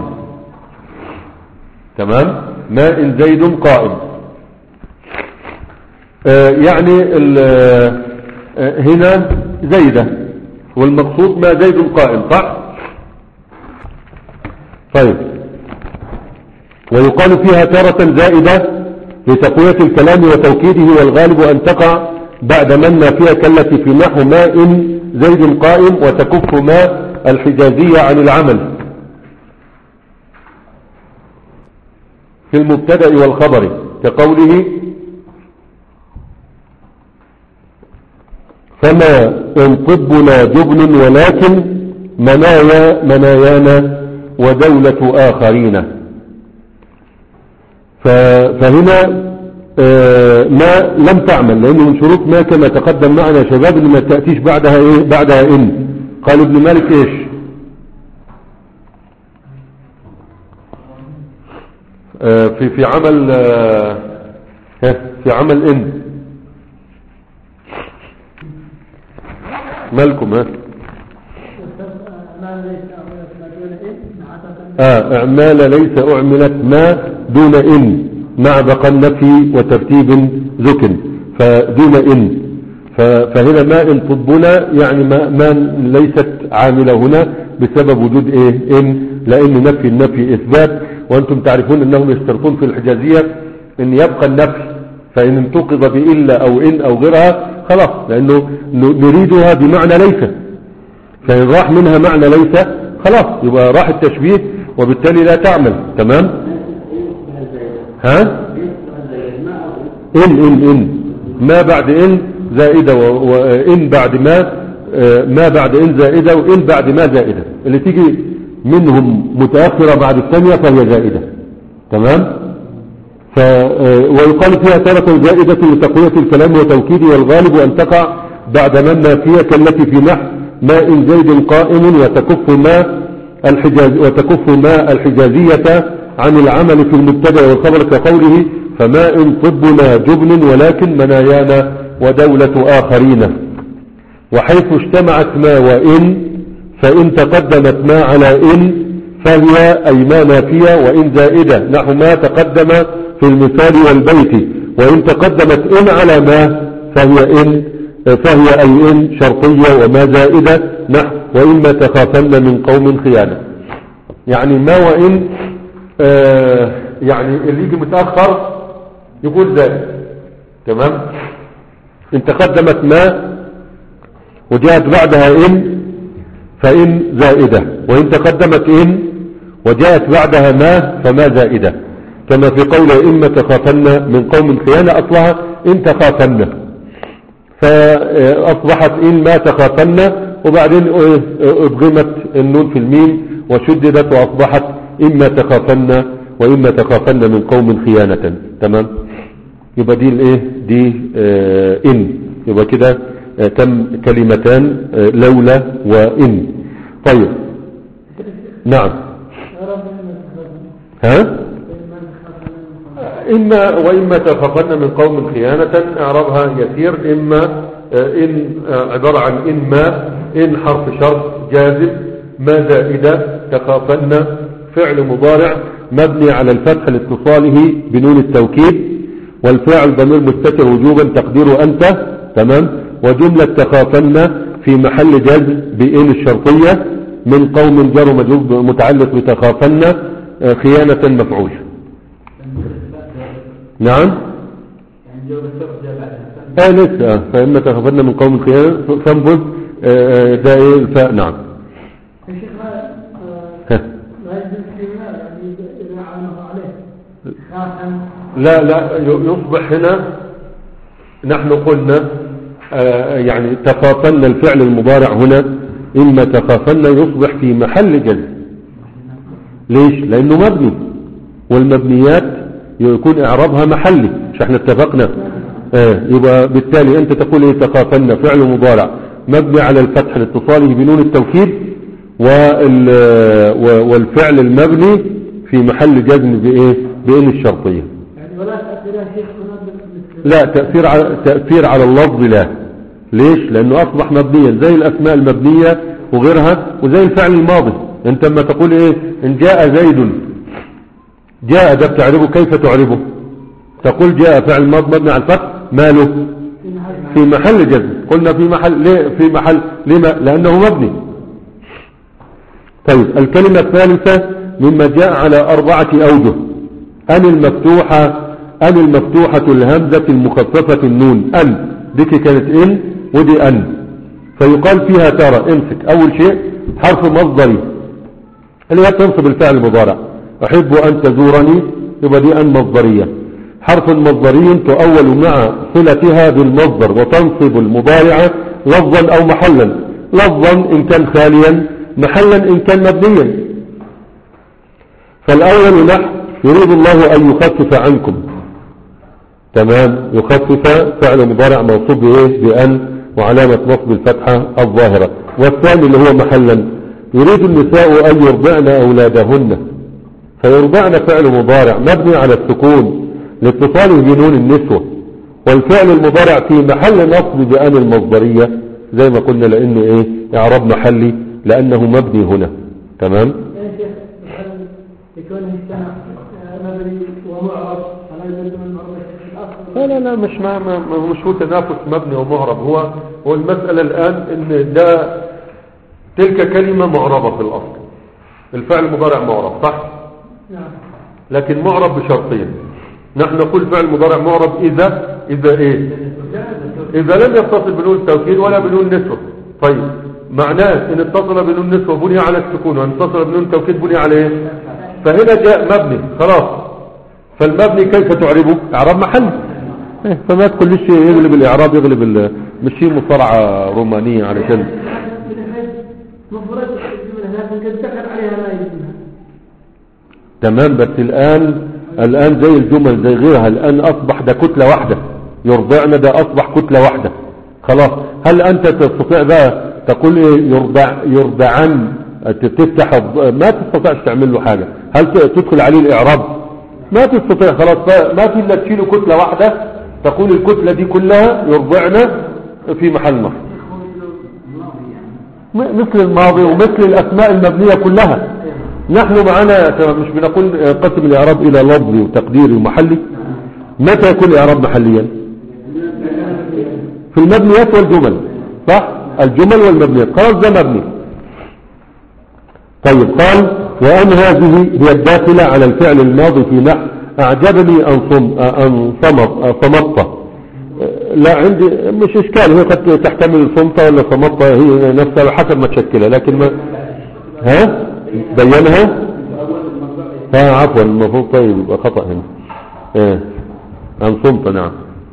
تمام ماء زيد قائم آه يعني ال- آه هنا زيدة والمقصود ما زيد قائم صح طيب ويقال فيها تارة زائدة لتقوية الكلام وتوكيده والغالب أن تقع بعد ما النافية كالتي في نحو ماء زيد قائم وتكف ماء الحجازية عن العمل في المبتدأ والخبر كقوله فما إن طبنا جبن ولكن منايا منايانا ودولة آخرين ف- فهنا آه، ما لم تعمل لأنه من شروط ما كما تقدم معنا يا شباب إن ما تأتيش بعدها إيه بعدها إن قال ابن مالك إيش آه، في في عمل آه، ها، في عمل إن مالكم ها ما ليس ما دون إن عادة آه اعمال ليس اعملت ما دون ان مع بقى النفي وترتيب ذكن فدون ان ف- فهنا ما ان طبنا يعني ما, ما ليست عاملة هنا بسبب وجود ايه ان لان نفي النفي اثبات وانتم تعرفون انهم يشترطون في الحجازية ان يبقى النفي فان انتقض بإلا او ان او غيرها خلاص لانه ن- نريدها بمعنى ليس فإن راح منها معنى ليس خلاص يبقى راح التشبيه وبالتالي لا تعمل تمام ها إن إن إن ما بعد إن زائدة و- وإن بعد ما آه، ما بعد إن زائدة وإن بعد ما زائدة اللي تيجي منهم متأخرة بعد الثانية فهي زائدة تمام ف آه، ويقال فيها تارة زائدة لتقوية الكلام وتوكيده والغالب أن تقع بعد ما النافية كالتي في نحو ماء زيد قائم وتكف ما الحجاز وتكف ما الحجازية عن العمل في المبتدا والخبر كقوله فماء طبنا جبن ولكن منايانا ودولة آخرين وحيث اجتمعت ما وإن فإن تقدمت ما على إن فهي أي ما نافية وإن زائدة نحو ما تقدم في المثال والبيت وإن تقدمت إن على ما فهي إن فهي أي إن شرطية وما زائدة نحو وإما تخافن من قوم خيانة يعني ما وإن آه يعني اللي يجي متأخر يقول زائد تمام إن تقدمت ما وجاءت بعدها إن فإن زائدة وإن تقدمت إن وجاءت بعدها ما فما زائدة كما في قول إما تخافن من قوم خيانة أصلها إن تخافن فأصبحت إن ما تخافن وبعدين أبغمت النون في الميم وشددت وأصبحت إما تخافن وإما تخافن من قوم خيانة تمام يبقى دي الايه دي آه إن يبقى كده آه تم كلمتان آه لولا وإن طيب نعم ها إما وإما تخافن من قوم خيانة اعربها يسير إما آه، إن آه، عبارة عن إن ما إن حرف شرط جازم ما زائدة تخافن فعل مضارع مبني على الفتح لاتصاله بنون التوكيد والفاعل ضمير مستتر وجوبا تقديره أنت تمام وجملة تخافن في محل جزم بإن الشرطية من قوم جر مجرور متعلق بتخافن آه، خيانة مفعول نعم اه لسه آه، فإما تخافن من قوم خيانة فانبذ آه، ده ايه الفاء نعم يا شيخ ما ها. ما يجوز فيما يعني إذا عانه عليه خاصا لا لا ي- يصبح هنا نحن قلنا آه، يعني تخافن الفعل المضارع هنا إما تخافن يصبح في محل جزم ليش لأنه مبني والمبنيات يكون إعرابها محلي مش احنا اتفقنا آه يبقى بالتالي أنت تقول إيه تخافن فعل مضارع مبني على الفتح لاتصاله بنون التوكيد وال و- والفعل المبني في محل جزم بإيه بإن الشرطية يعني ولا تأثير يا شيخ هنا بالنسبة لا تأثير على, تأثير على اللفظ لا ليش لأنه أصبح مبنيا زي الأسماء المبنية وغيرها وزي الفعل الماضي أنت لما تقول إيه إن جاء زيد جاء ده بتعربه كيف تعربه تقول جاء فعل ماضي مبني على الفتح ماله في محل في محل جزم قلنا في محل ليه في محل لما لأنه مبني طيب الكلمة الثالثة مما جاء على أربعة أوجه أن المفتوحة أن المفتوحة الهمزة المخففة النون أن ديك كانت إن ودي أن فيقال فيها ترى امسك أول شيء حرف مصدري اللي هي تنصب الفعل المضارع أحب أن تزورني يبقى دي أن مصدرية حرف مصدري تؤول مع صلتها بالمصدر وتنصب المضارع لفظا أو محلا لفظا إن كان خاليا محلا إن كان مبنيا فالأول نحو يريد الله أن يخفف عنكم تمام يخفف فعل مضارع موصوب بإيه بأن وعلامة نصب الفتحة الظاهرة والثاني اللي هو محلا يريد النساء أن يرضعن أولادهن فيرضعن فعل مضارع مبني على السكون لاتصاله بنون النسوة والفعل المضارع في محل نصب بأن المصدرية زي ما قلنا لأنه إيه إعراب محلي لأنه مبني هنا تمام يا شيخ مثلا يكون اجتمع مبني ومعرض فلا يلزم المعرض الأصل لا لا لا مش ما ما ما هو مش هو تنافس مبني ومعرب هو هو المسألة الآن إن ده تلك كلمة معربة في الأصل الفعل المضارع معرب صح نعم لكن معرب بشرطين نحن نقول فعل مضارع معرب إذا إذا إيه إذا لم يتصل بنون التوكيد ولا بنون النسوة طيب معناه إن اتصل بنون النسوة بني على السكون وإن اتصل بنون التوكيد بني على إيه فهنا جاء مبني خلاص فالمبني كيف تعربه اعراب محل إيه، فما تقول ليش يغلب الاعراب يغلب ال- مش شيء مصارعه رومانيه علشان من حيث مفرد الجملة لكن قد دخل عليها ما يجبها تمام بس الآن الآن زي الجمل زي غيرها الآن أصبح ده كتلة واحدة يرضعنا ده أصبح كتلة واحدة خلاص هل أنت تستطيع بقى تقول إيه يرضع يرضعن تفتح الض- ما تستطيعش تعمل له حاجة هل ت- تدخل عليه الإعراب ما تستطيع خلاص ف- ما في إلا تشيله كتلة واحدة تقول الكتلة دي كلها يرضعنا في محل نصب م- مثل الماضي ومثل الأسماء المبنية كلها نحن معنا تمام، مش بنقول آه، قسم الإعراب إلى لفظي وتقديري ومحلي متى يكون الإعراب محليا في المبنيات والجمل صح الجمل والمبنيات خلاص ده مبني طيب قال وأن هذه هي الداخلة على الفعل الماضي في نحو أعجبني أن صم أن صمت آه، صمت آه، لا عندي مش إشكال هي قد تحتمل الصمتة ولا صمتة هي نفسها حسب ما تشكلها لكن ما ها بينها ها عفوا المفروض طيب يبقى خطأ هنا ايه عن صمت نعم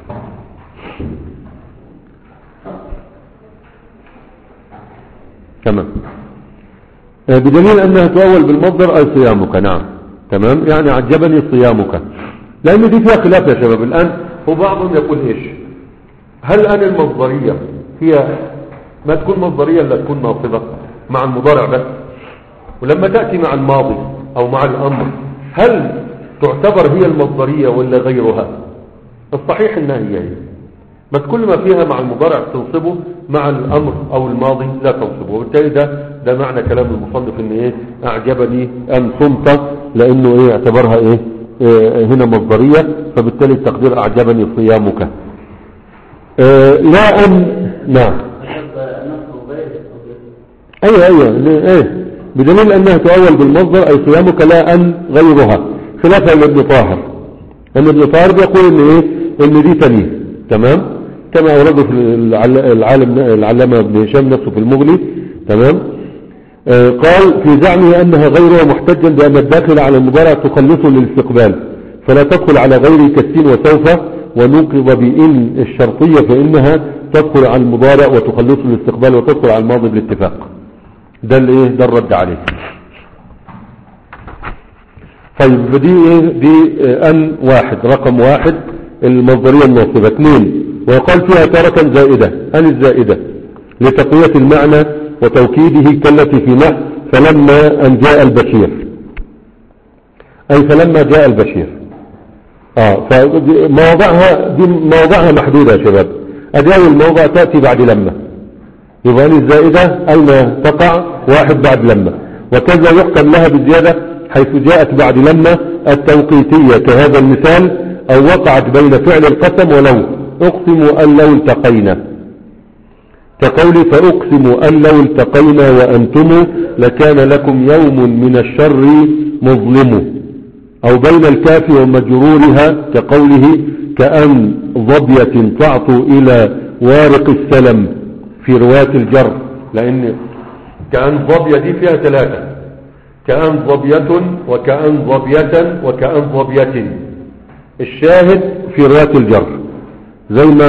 تمام آه، بدليل انها تؤول بالمصدر اي صيامك نعم تمام يعني عجبني صيامك لان دي فيها خلاف يا شباب الان هو بعضهم يقول ايش هل الان المصدرية هي ما تكون مصدرية الا تكون ناصبة مع المضارع بس ولما تأتي مع الماضي او مع الامر هل تعتبر هي المصدرية ولا غيرها الصحيح انها هي هي بس كل ما فيها مع المضارع تنصبه مع الامر او الماضي لا تنصبه وبالتالي ده ده معنى كلام المصنف ان ايه اعجبني ان صمت لانه ايه اعتبرها ايه, إيه هنا مصدرية فبالتالي التقدير اعجبني صيامك إيه لا ان نعم ايوه ايوه ايه بدليل انها تؤول بالمصدر اي صيامك لا ان غيرها خلافا لابن طاهر ان ابن طاهر بيقول ان ايه ان دي تانية تمام كما اورده في العل- العالم العلامة ابن هشام نفسه في المغني تمام آه قال في زعمه انها غيرها محتجا بان الداخل على المضارع تخلصه للاستقبال فلا تدخل على غيره كالسين وسوف ونوقظ بإن الشرطية فإنها تدخل على المضارع وتخلصه للاستقبال وتدخل على الماضي بالاتفاق ده الايه ده الرد عليه طيب فدي ايه دي آه، ان واحد رقم واحد المصدرية الناصبة اثنين ويقال فيها تارة زائدة ان الزائدة لتقوية المعنى وتوكيده كالتي في نحو فلما ان جاء البشير اي فلما جاء البشير اه فمواضعها دي مواضعها محدودة يا شباب اداوي الموضع تأتي بعد لما يبقى أن الزائدة أين تقع واحد بعد لما وكذا يحكم لها بزيادة حيث جاءت بعد لما التوقيتية كهذا المثال أو وقعت بين فعل القسم ولو أقسم أن لو التقينا كقولي فأقسم أن لو التقينا وأنتم لكان لكم يوم من الشر مظلم أو بين الكاف ومجرورها كقوله كأن ظبية تعطو إلى وارق السلم في رواية الجر لأن كأن ظبية دي فيها ثلاثة كأن ظبية وكأن ظبية وكأن ظبية الشاهد في رواية الجر زي ما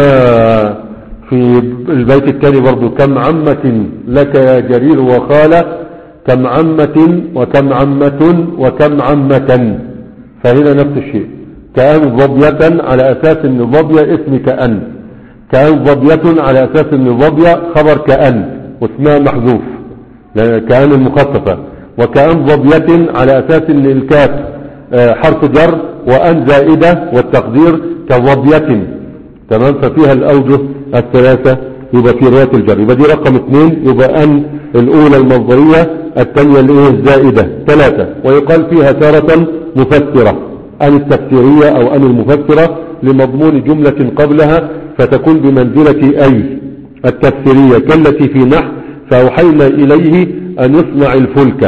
في البيت الثاني برضو كم عمة لك يا جرير وخالة كم عمة وكم عمة وكم عمة فهنا نفس الشيء كأن ظبية على أساس أن ظبية اسم كأن كأن ظبية على أساس أن ظبية خبر كأن واسمها محذوف لأن كأن المخففة وكأن ظبية على أساس أن الكاف آه، حرف جر وأن زائدة والتقدير كظبية تمام ففيها الأوجه الثلاثة يبقى في رواية الجر يبقى دي رقم اثنين يبقى أن الأولى المصدرية الثانية الإيه الزائدة ثلاثة ويقال فيها تارة مفسرة أن التفسيرية أو أن المفسرة لمضمون جملة قبلها فتكون بمنزلة أي التفسيرية كالتي في نحو فأوحينا إليه أن يصنع الفلك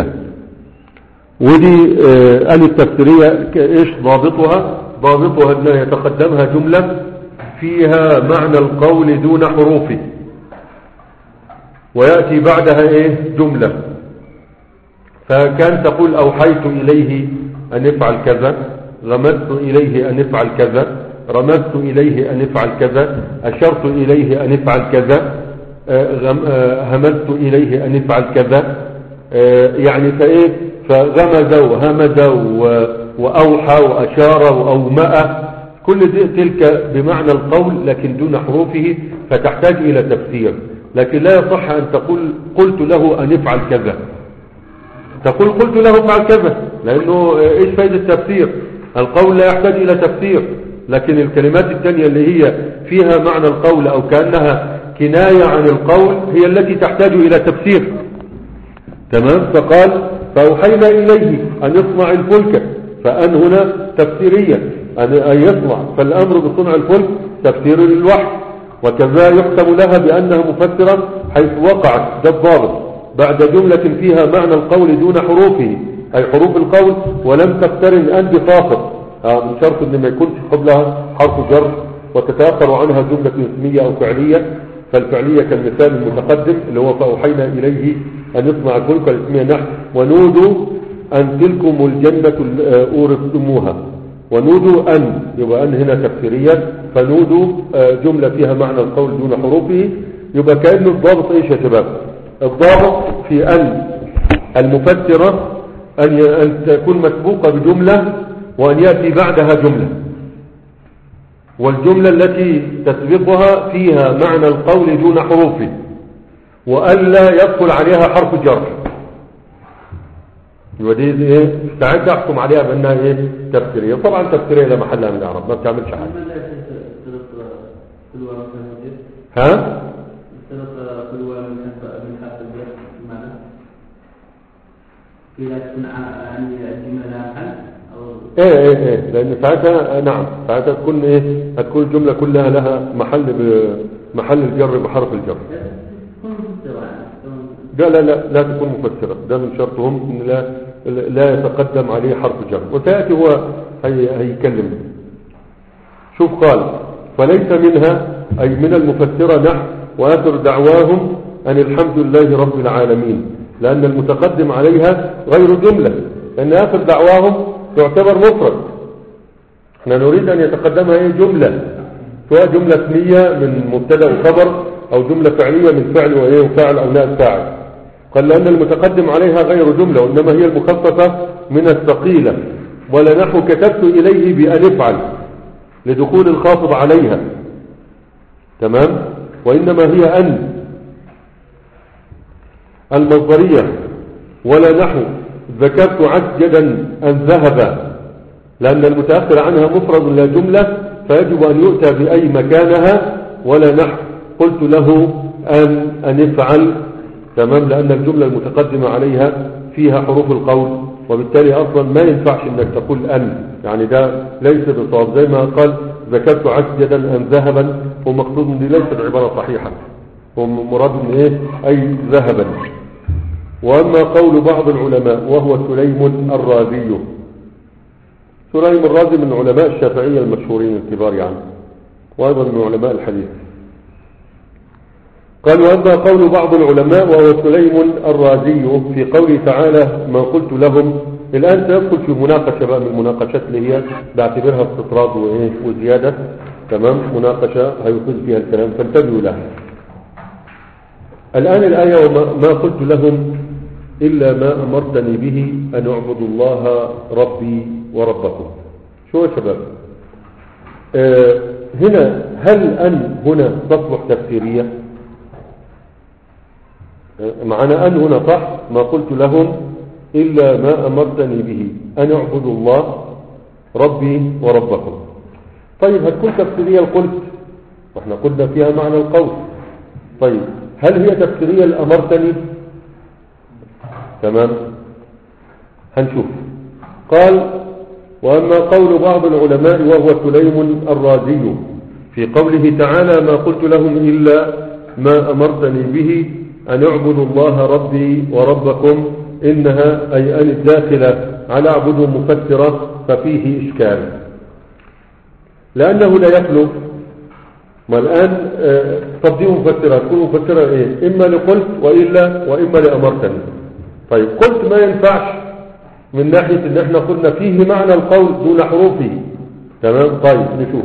ودي آه، أن التفسيرية ك- إيش ضابطها ضابطها أن يتقدمها جملة فيها معنى القول دون حروفه ويأتي بعدها إيه جملة فكان تقول أوحيت إليه أن يفعل كذا غمزت إليه أن يفعل كذا رمزت إليه أن يفعل كذا أشرت إليه أن يفعل كذا آه، غم- آه، همزت إليه أن يفعل كذا آه، يعني فإيه فغمز وهمز و- وأوحى وأشار وأومأ كل دي تلك بمعنى القول لكن دون حروفه فتحتاج إلى تفسير لكن لا يصح أن تقول قلت له أن يفعل كذا تقول قلت له افعل كذا لأنه إيش فايدة التفسير القول لا يحتاج إلى تفسير لكن الكلمات الثانية اللي هي فيها معنى القول أو كأنها كناية عن القول هي التي تحتاج إلى تفسير تمام فقال فأوحينا إليه أن يصنع الفلك فأن هنا تفسيرية أن أن يصنع فالأمر بصنع الفلك تفسير للوحي وكذا يحكم لها بأنها مفسرة حيث وقعت ده الضابط بعد جملة فيها معنى القول دون حروفه أي حروف القول ولم تقترن أن بخاطب آه، من شرط أن ما يكونش قبلها حرف جر وتتأخر عنها جملة اسمية أو فعلية فالفعلية كالمثال المتقدم اللي هو فأوحينا إليه أن يصنع الفلك والاسمية نحن ونودوا أن تلكم الجنة ال- آه، أورثتموها ونودوا أن يبقى أن هنا تفسيرية فنودوا آه، جملة فيها معنى القول دون حروفه يبقى كأنه الضابط إيش يا شباب الضابط في أن المفسرة أن ي- أن تكون مسبوقة بجملة وأن يأتي بعدها جملة والجملة التي تسبقها فيها معنى القول دون حروفه وألا يدخل عليها حرف جر يبقى دي دي ايه ساعتها احكم عليها بانها ايه تفسيريه طبعا تفسيريه لا محل لها من الاعراب ما بتعملش حاجه أما لا تشترط كل واحد من هذه ها اشترط كل واحد من حرف من حرف الجر بمعنى في لا تكون ع- يعني الجملة لها محل أو ايه ايه ايه لان ساعتها آه، نعم ساعتها تكون ايه هتكون الجمله كلها لها محل ب- محل الجر بحرف الجر تكون مفسرة يعني تكون- لا لا لا لا تكون مفسرة ده من شرطهم ان لا لا يتقدم عليه حرف جر وسيأتي هو هي هيكلم شوف قال فليس منها أي من المفسرة نحو وآخر دعواهم أن الحمد لله رب العالمين لأن المتقدم عليها غير جملة لأن آخر دعواهم تعتبر مفرد احنا نريد أن يتقدمها ايه جملة سواء جملة اسمية من مبتدا وخبر أو جملة فعلية من فعل وإيه وفاعل أو نائب فاعل قال لأن المتقدم عليها غير جملة وإنما هي المخففة من الثقيلة ولا نحو كتبت إليه بأن افعل لدخول الخاطب عليها تمام وإنما هي أن المصدرية ولا نحو ذكرت عسجدا أن ذهب لأن المتأخر عنها مفرد لا جملة فيجب أن يؤتى بأي مكانها ولا نحو قلت له أن أن افعل تمام لأن الجملة المتقدمة عليها فيها حروف القول وبالتالي أصلا ما ينفعش أنك تقول أن يعني ده ليس بصواب زي ما قال ذكرت عسجدا أن ذهبا هو مقصود ان دي ليست عبارة صحيحة هو مراد من إيه أي ذهبا وأما قول بعض العلماء وهو سليم الرازي سليم الرازي من علماء الشافعية المشهورين الكبار يعني وأيضا من علماء الحديث قال وأما قول بعض العلماء وهو سليم الرازي في قوله تعالى ما قلت لهم الآن سيدخل في مناقشة بقى من المناقشات اللي هي بعتبرها استطراد وإيه وزيادة تمام مناقشة هيفيد فيها الكلام فانتبهوا لها الآن الآية وما ما قلت لهم إلا ما أمرتني به أن أعبدوا الله ربي وربكم شو يا شباب آه هنا هل أن هنا تصلح تفسيرية آه معنى أن هنا صح ما قلت لهم إلا ما أمرتني به أن أعبدوا الله ربي وربكم طيب هتكون تفسيرية القلت واحنا قلنا فيها معنى القول طيب هل هي تفسيرية الأمرتني تمام هنشوف قال وأما قول بعض العلماء وهو سليم الرازي في قوله تعالى ما قلت لهم إلا ما أمرتني به أن اعبدوا الله ربي وربكم إنها أي أن الداخلة على اعبدوا مفسرة ففيه إشكال لأنه لا يخلو ما الآن آه، طب دي مفسرة تكون مفسرة إيه إما لقلت وإلا وإما لأمرتني طيب قلت ما ينفعش من ناحية ان احنا قلنا فيه معنى القول دون حروفه تمام طيب نشوف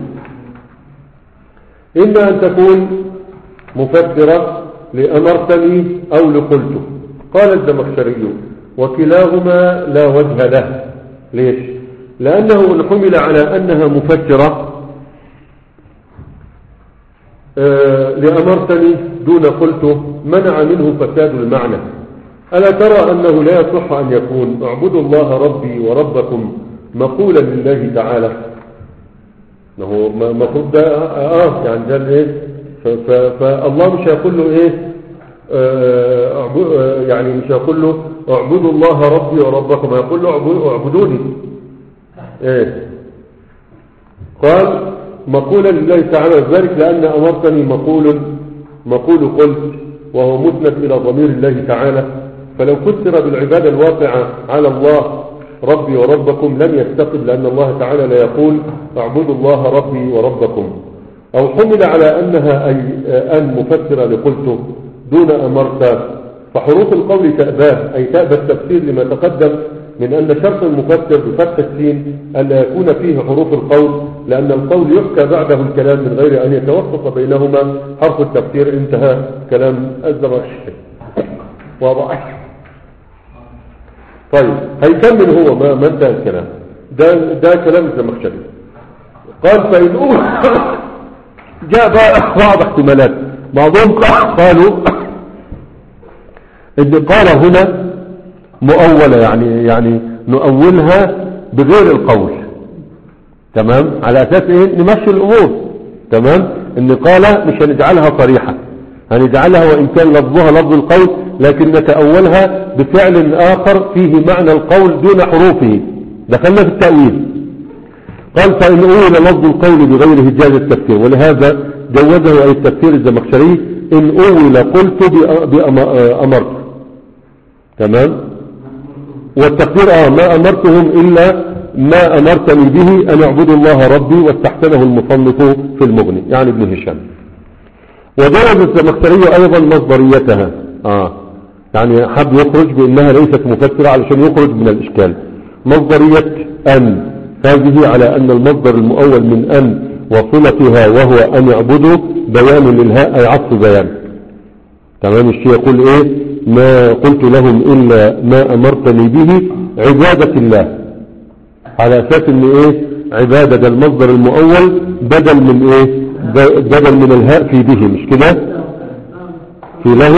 إما أن تكون مفسرة لأمرتني أو لقلته قال الزمخشري وكلاهما لا وجه له ليش لأنه إن حمل على أنها مفسرة آه، لأمرتني دون قلته منع منه فساد المعنى ألا ترى أنه لا يصح أن يكون اعبدوا الله ربي وربكم مقولا لله تعالى ما هو المفروض ده اه يعني ده الايه ف- ف- فالله مش هيقول له ايه آه، أعبو- آه، يعني مش هيقول له اعبدوا الله ربي وربكم هيقول له اعبو- اعبدوني ايه قال مقولا لله تعالى ذلك لأن أمرتني مقول مقول قلت وهو مسند إلى ضمير الله تعالى فلو فسر بالعبادة الواقعة على الله ربي وربكم لم يستقب لأن الله تعالى لا يقول اعبدوا الله ربي وربكم أو حمل على أنها أي أن مفسرة لقلته دون أمرت فحروف القول تأباه أي تأبى التفسير لما تقدم من أن شرط المفسر بفتح السين ألا يكون فيه حروف القول لأن القول يحكى بعده الكلام من غير أن يتوسط بينهما حرف التفسير انتهى كلام الزمخشري واضح طيب هيكمل هو ما, ما انتهى الكلام ده, ده كلام الزمخشري قال فإن أوحى جاء بقى بعض احتمالات بعضهم قالوا ان قال هنا مؤولة يعني يعني نؤولها بغير القول تمام على اساس ايه نمشي الامور تمام ان قال مش هنجعلها صريحة هنجعلها وان كان لفظها لفظ القول لكن نتأولها بفعل اخر فيه معنى القول دون حروفه دخلنا في التأويل قال فإن أول لفظ القول بغير هجاز التفسير ولهذا جوزه أي التفسير الزمخشري إن أول قلت بأمرت تمام والتقدير آه ما أمرتهم إلا ما أمرتني به أن أعبدوا الله ربي واستحسنه المصنف في المغني يعني ابن هشام وجوز الزمخشري أيضا مصدريتها آه يعني حب يخرج بأنها ليست مفسرة علشان يخرج من الإشكال مصدرية أن هذه على أن المصدر المؤول من أن وصلتها وهو أن يعبدوا بيان للهاء أي عطف بيان تمام الشيء يقول إيه ما قلت لهم إلا ما أمرتني به عبادة الله على أساس أن إيه عبادة ده المصدر المؤول بدل من إيه بدل من الهاء في به مش كده في له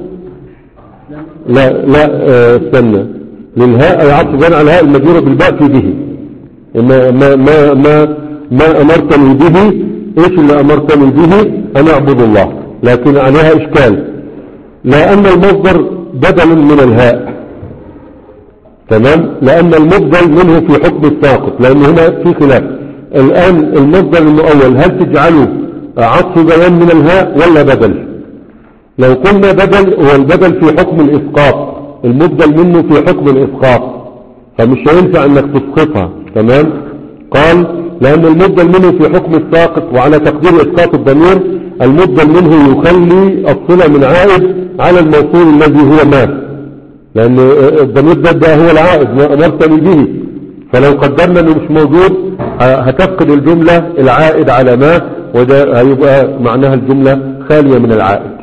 لا لا آه، استنى للهاء أي عطف بيان على الهاء المجرورة بالباء في به ما ما ما ما, ما أمرتني به إيش اللي أمرتني به أن أعبد الله لكن عليها إشكال لأن المصدر بدل من الهاء تمام لأن المبدل منه في حكم الساقط لأن هنا في خلاف الآن المصدر المؤول هل تجعله عطف بيان من الهاء ولا بدل لو قلنا بدل هو البدل في حكم الإسقاط المبدل منه في حكم الإسقاط فمش هينفع انك تسقطها تمام قال لان المبدل منه في حكم الساقط وعلى تقدير اسقاط الضمير المبدل منه يخلي الصلة من عائد على الموصول الذي هو ما لان الضمير ده, ده هو العائد ما امرتني به فلو قدرنا انه مش موجود هتفقد الجملة العائد على ما وده هيبقى معناها الجملة خالية من العائد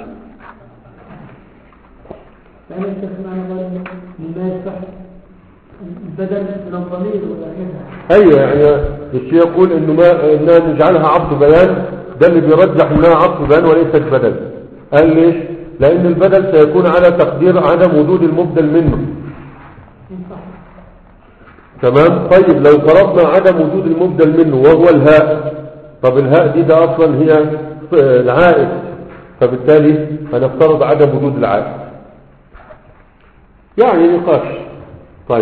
يعني الشيخ معنى قال ما يصح بدل من الضمير ولا كذا ايوه يعني الشيء يقول انه ما اننا نجعلها عطف بيان ده اللي بيرجح انها عطف بيان وليست بدل قال ليش لان البدل سيكون على تقدير عدم وجود المبدل منه تمام طيب لو فرضنا عدم وجود المبدل منه وهو الهاء طب الهاء دي ده اصلا هي العائد فبالتالي هنفترض عدم وجود العائد يعني نقاش طيب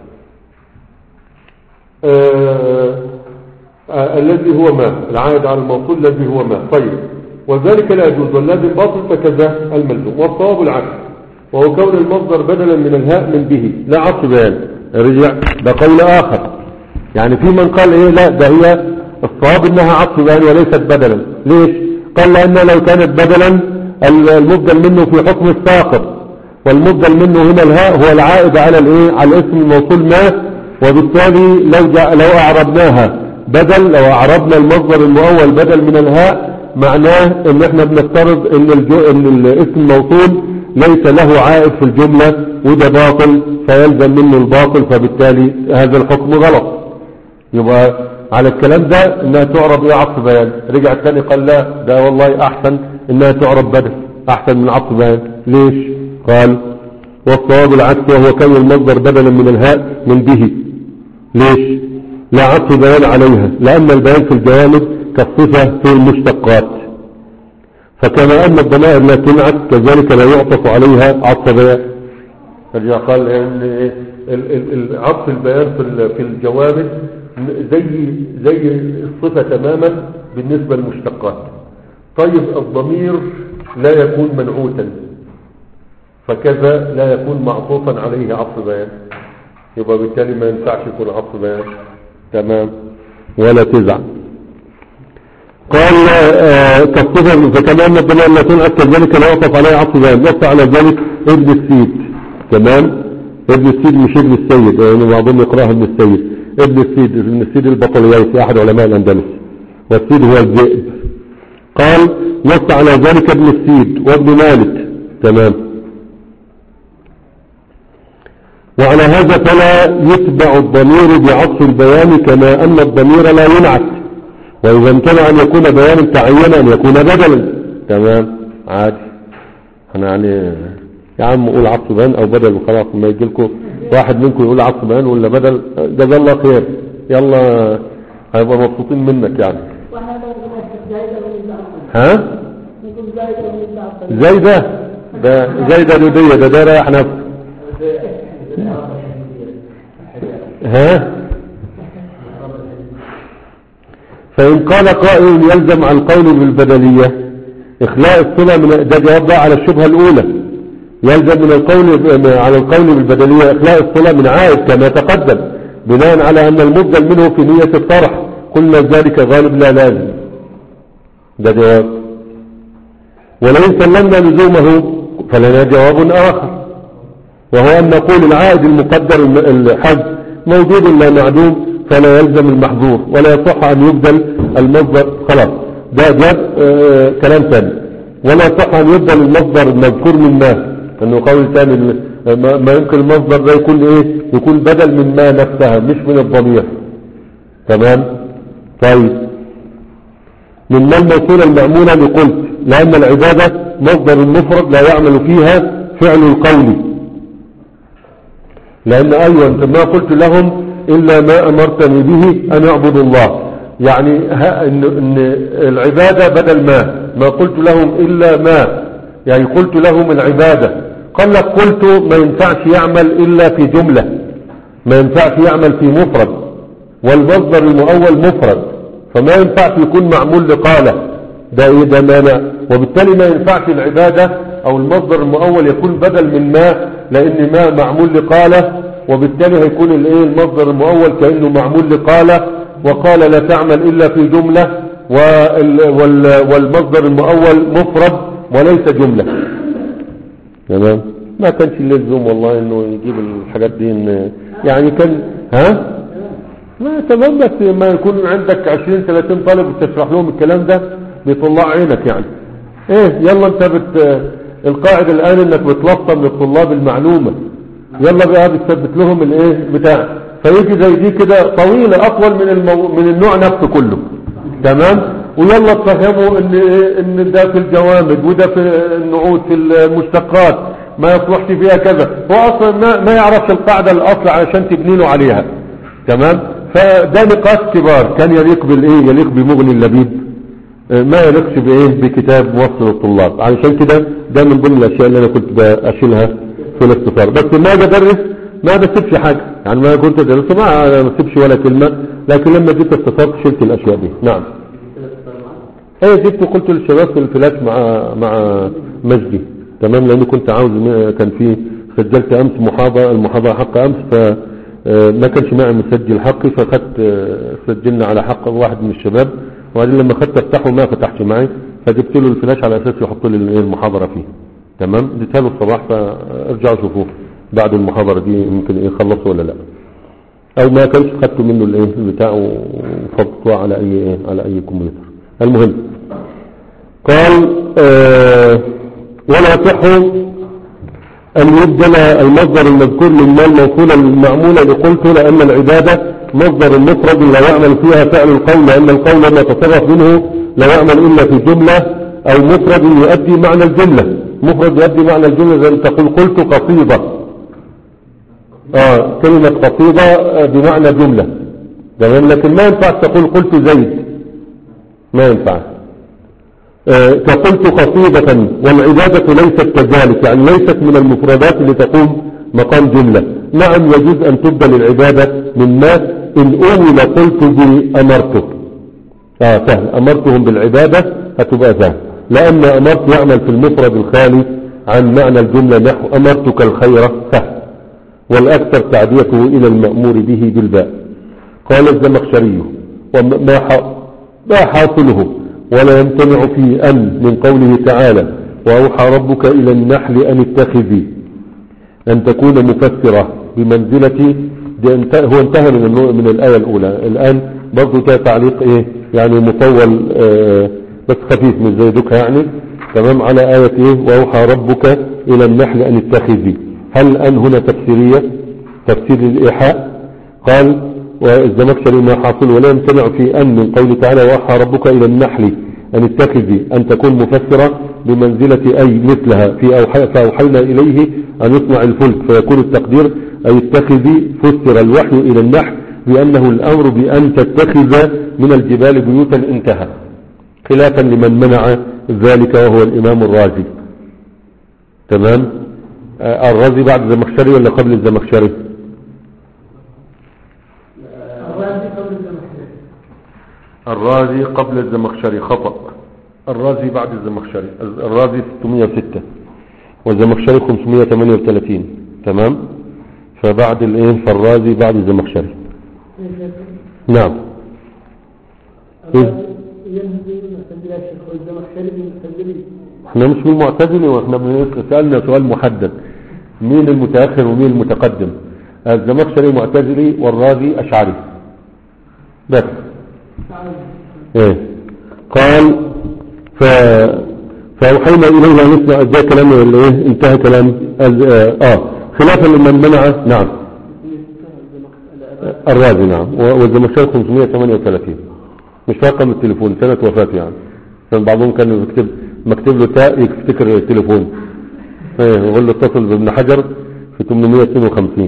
آه آه الذي هو ما العائد على الموصول الذي هو ما طيب وذلك لا يجوز والذي باطل فكذا الملزوم والصواب العكس وهو كون المصدر بدلا من الهاء من به لا عطف بيان رجع ده قول آخر يعني في من قال ايه لا ده هي الصواب انها عطف بيان وليست بدلا ليش قال لأنها لو كانت بدلا المبدل منه في حكم الساقط والمبدل منه هنا الهاء هو العائد على الايه على الاسم الموصول ما وبالتالي لو جاء لو اعربناها بدل لو اعربنا المصدر المؤول بدل من الهاء معناه ان احنا بنفترض ان الجو ان الاسم الموصول ليس له عائد في الجملة وده باطل فيلزم منه الباطل فبالتالي هذا الحكم غلط يبقى على الكلام ده انها تعرب ايه عطف بيان رجع الثاني قال لا ده والله احسن انها تعرب بدل احسن من عطف بيان ليش قال والصواب العكس وهو كون المصدر بدلا من الهاء من به ليش لا عطف بيان عليها لان البيان في الجوانب كالصفة في المشتقات فكما ان الضمائر لا تنعت كذلك لا يعطف عليها عطف بيان رجع قال ان إيه؟ ال- ال- ال- عطف البيان في ال- في الجوامد زي زي الصفة تماما بالنسبة للمشتقات طيب الضمير لا يكون منعوتا فكذا لا يكون معطوفا عليه عطف بيان يبقى بالتالي ما ينفعش يكون عطف بيان تمام ولا تزعل قال آه، كالصفة فكما أن الضمائر لا تنعت كذلك لا يعطف عليه عطف بيان نص على ذلك ابن السيد تمام ابن السيد مش ابن السيد يعني بعضهم يقراها ابن السيد ابن السيد ابن السيد البطليوسي احد علماء الاندلس والسيد هو الذئب قال نص على ذلك ابن السيد وابن مالك تمام وعلى هذا فلا يتبع الضمير بعطف البيان كما ان الضمير لا ينعت واذا امتنع ان يكون بيانا تعين ان يكون بدلا تمام عادي احنا يعني يا عم قول عطف بيان او بدل وخلاص ما يجي لكم واحد منكم يقول عطف بيان ولا بدل جزا الله خير يلا هيبقى مبسوطين منك يعني واحنا لو قلنا زايدة من الأصل ها نقول زايدة من الأصل زي ده ده زي ده دودية ده ده رايح نفسه ها فإن قال قائل يلزم على القول بالبدلية إخلاء الصلة من ده جواب بقى على الشبهة الأولى يلزم من القول على القول بالبدلية إخلاء الصلة من عائد كما تقدم بناء على أن المبدل منه في نية الطرح قلنا ذلك غالب لا لازم ده جواب ولئن سلمنا لزومه فلنا جواب آخر وهو أن نقول العائد المقدر الم- الحذف موجود لا معدوم فلا يلزم المحظور ولا يصح أن يبدل المصدر خلاص ده جاب آه كلام ثاني ولا يصح أن يبدل المصدر المذكور من ما أنه قول ثاني ال- ما ما يمكن المصدر ده يكون إيه يكون بدل من ما نفسها مش من الضمير تمام طيب من ما الموصولة المأمونة لقلت لأن العبادة مصدر مفرد لا يعمل فيها فعل القول لأن أيوة أنت ما قلت لهم إلا ما أمرتني به أن أعبدوا الله يعني ها إن, إن العبادة بدل ما ما قلت لهم إلا ما يعني قلت لهم العبادة قال لك قلت ما ينفعش يعمل إلا في جملة ما ينفعش يعمل في مفرد والمصدر المؤول مفرد فما ينفعش يكون معمول لقالة ده ايه ده مانع وبالتالي ما ينفعش العبادة او المصدر المؤول يكون بدل من ما لان ما معمول لقالة وبالتالي هيكون الايه المصدر المؤول كأنه معمول لقالة وقال لا تعمل الا في جملة وال وال والمصدر المؤول مفرد وليس جملة تمام ما كانش اللزوم والله انه يجيب الحاجات دي إن يعني كان ها ما تمام بس ما يكون عندك 20 30 طالب وتشرح لهم الكلام ده بيطلع عينك يعني ايه يلا انت بت القاعدة الان انك بتلصم للطلاب المعلومة يلا بقى بتثبت لهم الايه بتاع فيجي زي دي كده طويلة اطول من المو... من النوع نفسه كله تمام ويلا تفهموا ان ايه ان ده في الجوامد وده في النعود في المشتقات ما يصلحش فيها كذا هو اصلا ما, ما يعرفش القاعدة الاصل علشان تبني له عليها تمام فده نقاش كبار كان يليق بالايه يليق بمغني اللبيب آه، ما يليقش بايه بكتاب موصل الطلاب علشان كده ده من ضمن الاشياء اللي انا كنت بشيلها في الاختصار بس ما اجي ادرس ما بسيبش حاجه يعني ما كنت ادرس ما بسيبش ولا كلمه لكن لما جيت اختصرت شلت الاشياء دي نعم ايه جبت قلت للشباب في الفلاش مع مع مجدي تمام لاني كنت عاوز كان في سجلت امس محاضره المحاضره حق امس ف آه، ما كانش معي مسجل حقي فاخدت آه، سجلنا على حق واحد من الشباب وبعدين لما خدت افتحه ما فتحش معي فجبت له الفلاش على اساس يحط لي الإيه المحاضره فيه تمام اديتها له الصباح فارجعوا شوفوه بعد المحاضرة دي ممكن ايه خلصوا ولا لا او ما كانش خدتوا منه الايه البتاع وفضتوه على اي ايه على اي كمبيوتر المهم قال آه ولا يصح أن يبدل المصدر المذكور للمال موصولا للمعمولة لقلت لأن العبادة مصدر مفرد لا يعمل فيها فعل القول لأن القول ما تصرف منه لا يعمل إلا في جملة أو مفرد يؤدي معنى الجملة مفرد يؤدي معنى الجملة زي أن تقول قلت قصيدة آه كلمة قصيدة آه، بمعنى جملة تمام لكن ما ينفع تقول قلت زيد ما ينفع آه، كقلت قصيدة والعبادة ليست كذلك يعني ليست من المفردات اللي تقوم مقام جملة نعم يجوز أن تبدل العبادة من ما إن أول قلت بأمرته آه سهل أمرتهم بالعبادة هتبقى سهل لأن أمرت يعمل في المفرد الخالي عن معنى الجملة نحو أمرتك الخير سهل والأكثر تعديته إلى المأمور به بالباء قال الزمخشري وما ح- ما حاصله ولا يمتنع في أن من قوله تعالى وأوحى ربك إلى النحل أن اتخذي أن تكون مفسرة بمنزلة دي انت- هو انتهى من النوع- من الآية الأولى الآن برضو ده تعليق إيه يعني مطول آه بس خفيف من زي دوكها يعني تمام على آية إيه وأوحى ربك إلى النحل أن اتخذي هل أن هنا تفسيرية تفسير الإيحاء قال والزمخشري ما حاصل ولا يمتنع في أن من قوله تعالى وأوحى ربك إلى النحل أن اتخذي أن تكون مفسرة بمنزلة أي مثلها في أوحي فأوحينا إليه أن يصنع الفلك فيكون التقدير أي اتخذي فسر الوحي إلى النحل بأنه الأمر بأن تتخذ من الجبال بيوتا انتهى خلافا لمن منع ذلك وهو الإمام الرازي تمام آه، الرازي بعد الزمخشري ولا قبل الزمخشري الرازي قبل الزمخشري الرازي قبل الزمخشري خطأ الرازي بعد الزمخشري الرازي 606 والزمخشري 538 تمام فبعد الايه فالرازي بعد الزمخشري نعم الرازي ينهي المعتزلة الشيخ والزمخشري بالمعتزلين احنا مش من المعتزلة واحنا بن- سألنا سؤال محدد مين المتأخر ومين المتقدم الزمخشري معتزلي والرازي أشعري بس ايه قال ف فأوحينا إليه أن نسمع ده كلام اللي ايه انتهى كلام ال- اه آه. خلافا لمن منع نعم الرازي نعم و- والزمخشري 538 مش رقم التليفون سنة وفاته يعني كان بعضهم كان يكتب مكتب له تاء يفتكر التليفون ايه يقول له اتصل بابن حجر في 852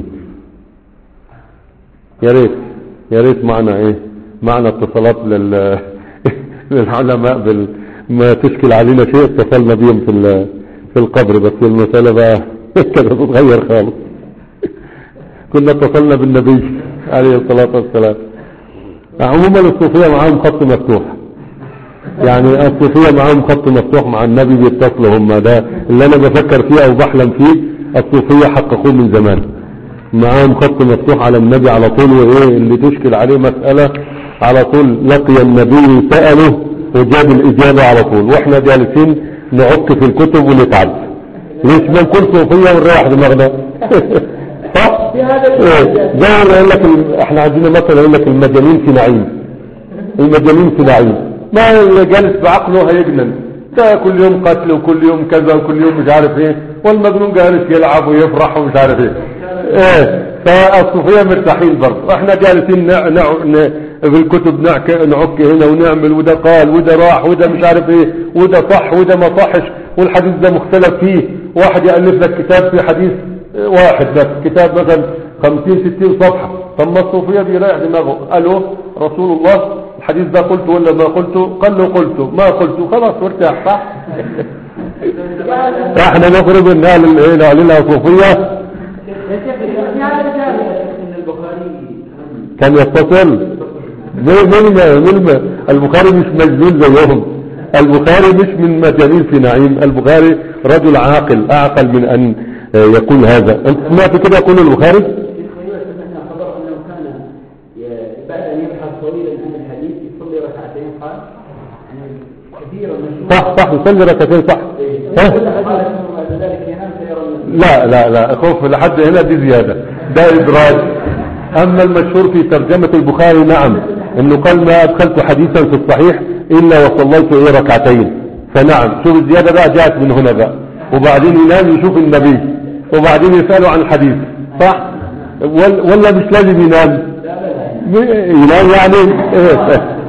يا ريت يا ريت معنا ايه معنا اتصالات لل للعلماء بال ما تشكل علينا شيء اتصلنا بيهم في ال- في القبر بس المسألة بقى كانت تتغير خالص كنا اتصلنا بالنبي عليه الصلاة والسلام عموما الصوفية معاهم خط مفتوح يعني الصوفية معاهم خط مفتوح مع النبي بيتصلوا هم ده اللي انا بفكر فيه او بحلم فيه الصوفية حققوه من زمان معاهم خط مفتوح على النبي على طول وايه اللي تشكل عليه مسألة على طول لقي النبي سأله وجاب الإجابة على طول واحنا جالسين نعك في الكتب ونتعب ليش ما نكون صوفية ونريح دماغنا صح؟ في هذا إيه، زي ما يقول لك ال- احنا عايزين مثلا يقول لك المجانين في نعيم المجانين في نعيم ما اللي جالس بعقله هيجنن ده كل يوم قتل وكل يوم كذا وكل يوم مش عارف ايه والمجنون جالس يلعب ويفرح ومش عارف ايه ايه فالصوفيه مرتاحين برضه احنا جالسين نع... نع... ن... في الكتب نعك... نعك هنا ونعمل وده قال وده راح وده مش عارف ايه وده صح وده ما صحش والحديث ده مختلف فيه واحد يألف لك كتاب في حديث واحد بس كتاب مثلا 50 60 صفحة طب ما الصوفية بيريح دماغه قالوا رسول الله الحديث ده قلته ولا ما قلته قال له قلته ما قلته خلاص وارتاح صح احنا نخرج من اهل الايه نعلنها صوفية في هذا الجانب ان البخاري كان يتصل مين مين مين البخاري مش مجنون زيهم البخاري مش من مجانين في نعيم البخاري رجل عاقل اعقل من ان آه، يقول هذا انت سمعت كده يقول البخاري ايوه سمعنا خبر انه كان ي- بعد ان يبحث طويلا عن الحديث يصلي ركعتين قال يعني كثيرا مشهور صح صح يصلي ركعتين صح ها قال ثم بعد ذلك لا لا لا خوف لحد هنا دي زيادة ده إدراج أما المشهور في ترجمة البخاري نعم انه قال ما أدخلت حديثا في الصحيح إلا وصليت إيه ركعتين فنعم شوف الزيادة بقى جاءت من هنا بقى وبعدين ينام يشوف النبي وبعدين يسأله عن الحديث صح ولا ولا مش لازم ينام ينام يعني إيه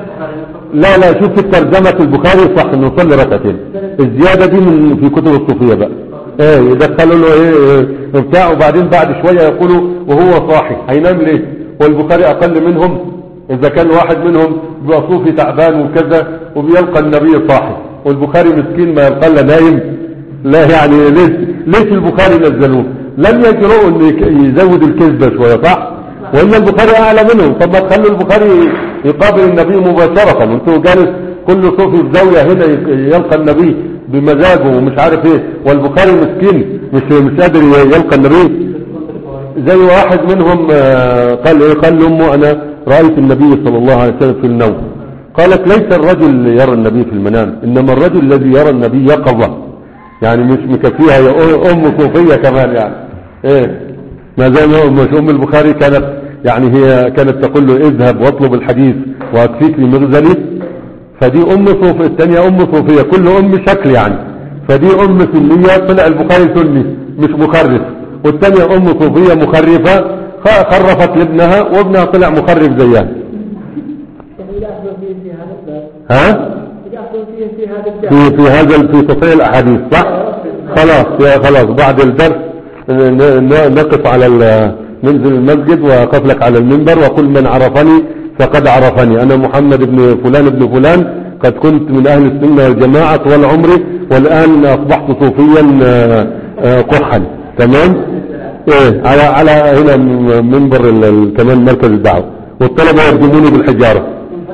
لا لا شوف في ترجمة البخاري صح انه يصلي ركعتين الزيادة دي من في كتب الصوفية بقى ايه يدخلوا له ايه إيه بتاع وبعدين بعد شوية يقولوا وهو صاحي هينام ليه والبخاري اقل منهم اذا كان واحد منهم بيبقى صوفي تعبان وكذا وبيلقى النبي صاحي والبخاري مسكين ما يلقى الا نايم لا يعني ليش ليش البخاري نزلوه لم يجرؤوا ان يك- يزود الكذبة شوية صح وان البخاري اعلى منهم طب ما تخلوا البخاري يقابل النبي مباشرة انتوا جالس كل صوفي في زاوية هنا يك- يلقى النبي بمزاجه ومش عارف ايه والبخاري مسكين مش مش قادر يلقى النبي زي واحد منهم آه، قال ايه قال لامه انا رأيت النبي صلى الله عليه وسلم في النوم قالت ليس الرجل يرى النبي في المنام انما الرجل الذي يرى النبي يقظة يعني مش مكفيها يا أ- ام صوفية كمان يعني ايه ما زي ما مش ام البخاري كانت يعني هي كانت تقول له اذهب واطلب الحديث واكفيك لمغزلي فدي ام صوفية الثانية ام صوفية كل ام شكل يعني فدي ام سنية طلع البخاري سني مش مخرف والثانية ام صوفية مخرفة خ- خرفت لابنها وابنها طلع مخرف زيها يعني يحصل فيه في هذا الباب ها يحصل فيه في هذا الباب في في هذا ال- في تصحيح الاحاديث صح خلاص يا خلاص بعد الدرس ن- ن- نقف على ال- ننزل المسجد واقف لك على المنبر وقل من عرفني فقد عرفني انا محمد بن فلان بن فلان قد كنت من اهل السنه والجماعه طوال عمري والان اصبحت صوفيا آه، آه، قحا تمام ايه على على هنا م- منبر ال- ال- كمان مركز الدعوه والطلبه يرجموني بالحجاره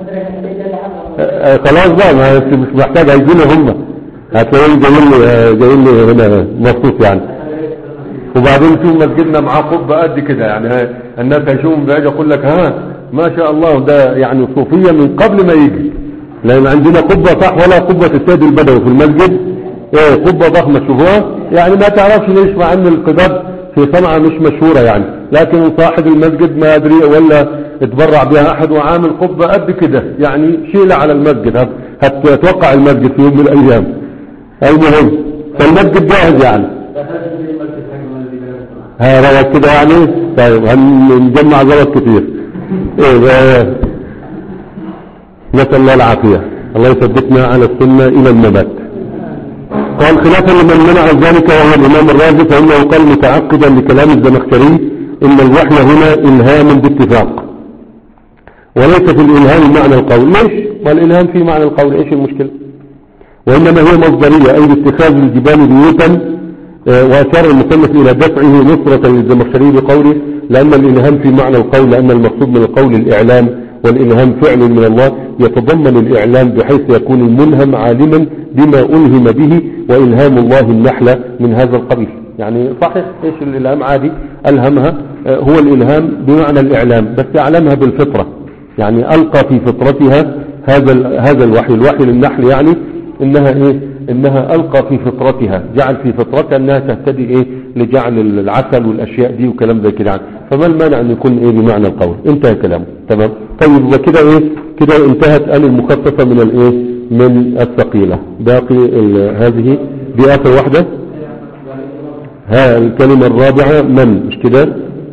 آه، خلاص بقى ما انت مش محتاج هيجينا هم هتلاقيهم جايين لي آه، جايين لي هنا مخصوص يعني وبعدين شوف مسجدنا معاه قبة قد كده يعني ها الناس هيشوفوا من بعيد يقول لك ها ما شاء الله ده يعني صوفية من قبل ما يجي لان عندنا قبة صح ولا قبة السيد البدوي في المسجد ايه قبة ضخمة شوفوها يعني ما تعرفش ليش مع ان القباب في صنعاء مش مشهورة يعني لكن صاحب المسجد ما ادري ولا اتبرع بها احد وعامل قبة قد كده يعني شيلة على المسجد هت- هتوقع المسجد في يوم من الايام المهم فالمسجد جاهز يعني ها رأيك كده يعني طيب هنجمع زلط كتير ايه ده نسأل الله العافية الله يثبتنا على السنة الى الممات قال خلافا لمن منع ذلك وهو الامام الرازي فانه قال متعقدا لكلام الزمخشري ان الوحي هنا الهام باتفاق وليس في الالهام معنى القول ليش والالهام في معنى القول ايش المشكلة وإنما هي مصدرية أي باتخاذ الجبال بيوتا آه، وأشار المصنف إلى دفعه نصرة للزمخشري بقوله لأن الإلهام في معنى القول لأن المقصود من القول الإعلام والإلهام فعل من الله يتضمن الإعلام بحيث يكون الملهم عالما بما ألهم به وإلهام الله النحلة من هذا القبيل يعني صحيح إيش الإلهام عادي ألهمها آه، هو الإلهام بمعنى الإعلام بس أعلمها بالفطرة يعني ألقى في فطرتها هذا ال- هذا الوحي الوحي للنحل يعني انها ايه انها القى في فطرتها جعل في فطرتها انها تهتدي ايه لجعل العسل والاشياء دي وكلام زي كده يعني فما المانع ان يكون ايه بمعنى القول انتهى كلامه تمام طيب وكده ايه كده انتهت ان المخففه من الايه من الثقيله باقي ال- هذه دي اخر واحده ها الكلمه الرابعه من مش كده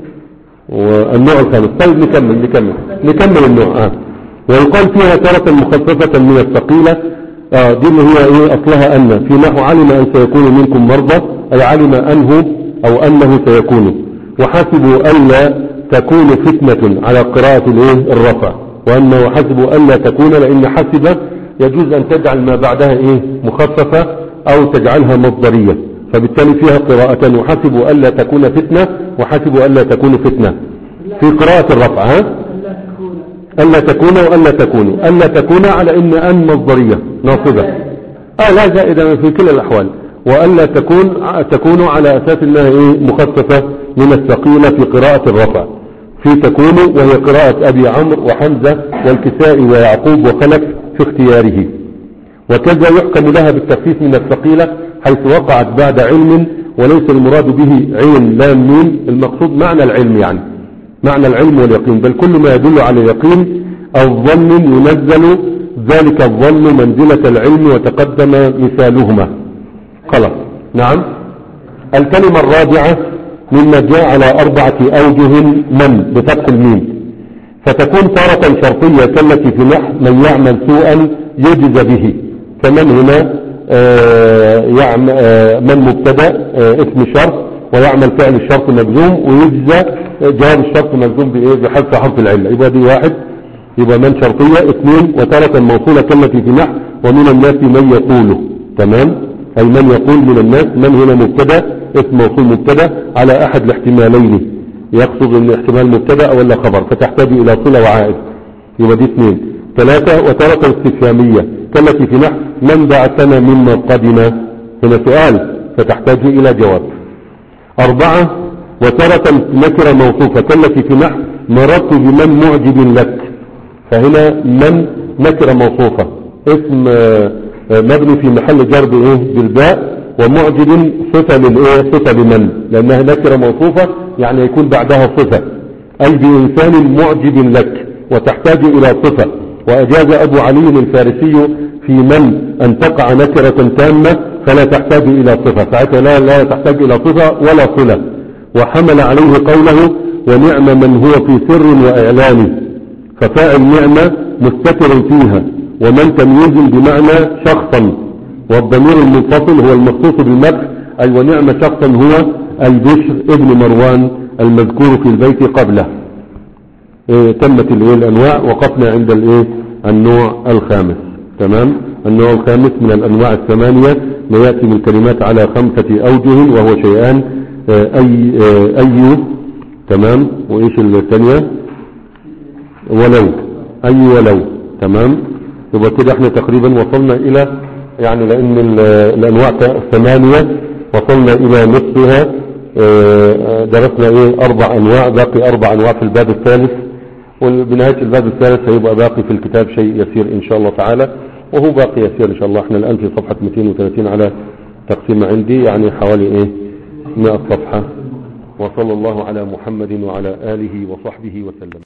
والنوع الخامس طيب نكمل نكمل نكمل النوع آه. ويقال فيها تارة مخففة من الثقيلة آه دي اللي هي ايه اصلها ان في نحو علم ان سيكون منكم مرضى اي علم انه او انه سيكون وحسبوا الا تكون فتنة على قراءة الايه الرفع وانه حسبوا الا تكون لان حسب يجوز ان تجعل ما بعدها ايه مخففة او تجعلها مصدرية فبالتالي فيها قراءتان وحسبوا الا تكون فتنة وحسبوا الا تكون فتنة في قراءة الرفع ها لا تكون ألا تكون وألا تكونوا ألا تكون على إن أن مصدرية ناصبة آه لا زائدة في كلا الأحوال وألا تكون تكون على أساس أنها إيه مخففة من الثقيلة في قراءة الرفع في تكون وهي قراءة أبي عمرو وحمزة والكسائي ويعقوب وخلف في اختياره وكذا يحكم لها بالتخفيف من الثقيلة حيث وقعت بعد علم وليس المراد به عين لام ميم المقصود معنى العلم يعني معنى العلم واليقين بل كل ما يدل على اليقين أو ظن ينزل ذلك الظن منزلة العلم وتقدم مثالهما خلاص نعم الكلمة الرابعة مما جاء على أربعة أوجه من بفتح الميم فتكون تارة شرطية كالتي في نحو من يعمل سوءا يجز به كمن هنا آه، يعم آه، من مبتدا آه، اسم شرط ويعمل فعل الشرط مجزوم ويجزى جواب الشرط مجزوم بايه بحذف حرف العله يبقى دي واحد يبقى من شرطيه اثنين وتارة موصولة كالتي في نحو ومن الناس من يقوله تمام اي من يقول من الناس من هنا مبتدا اسم موصول مبتدا على احد الاحتمالين يقصد ان احتمال مبتدا ولا خبر فتحتاج الى صله وعائد يبقى دي اثنين ثلاثة وتارة استفهامية كالتي في نحو من بعثنا مما قدم هنا سؤال فتحتاج إلى جواب أربعة وتارة نكرة موصوفة كالتي في نحو مررت بمن معجب لك فهنا من نكرة موصوفة اسم آه، آه، مبني في محل جر بايه بالباء ومعجب صفة للايه صفة لمن لأنها نكرة موصوفة يعني يكون بعدها صفة أي بإنسان معجب لك وتحتاج إلى صفة وأجاز أبو علي الفارسي في من أن تقع نكرة تامة فلا تحتاج إلى صفة ساعتها لا, لا تحتاج إلى صفة ولا صلة وحمل عليه قوله ونعم من هو في سر وإعلان ففاعل نعمة مستتر فيها ومن تمييز بمعنى شخصا والضمير المنفصل هو المخصوص بالمدح أي ونعم شخصا هو البشر ابن مروان المذكور في البيت قبله إيه تمت الايه الانواع وقفنا عند الايه النوع الخامس تمام النوع الخامس من الانواع الثمانية ما يأتي من كلمات على خمسة اوجه وهو شيئان آه، اي آه، اي تمام وايش الثانية ولو اي ولو تمام يبقى كده احنا تقريبا وصلنا الى يعني لان ال- الانواع الثمانية وصلنا الى نصفها آه، درسنا ايه اربع انواع باقي اربع انواع في الباب الثالث وبنهاية الباب الثالث هيبقى باقي في الكتاب شيء يسير ان شاء الله تعالى وهو باقي يسير ان شاء الله احنا الان في صفحة 230 على تقسيم عندي يعني حوالي ايه 100 صفحة وصلى الله على محمد وعلى آله وصحبه وسلم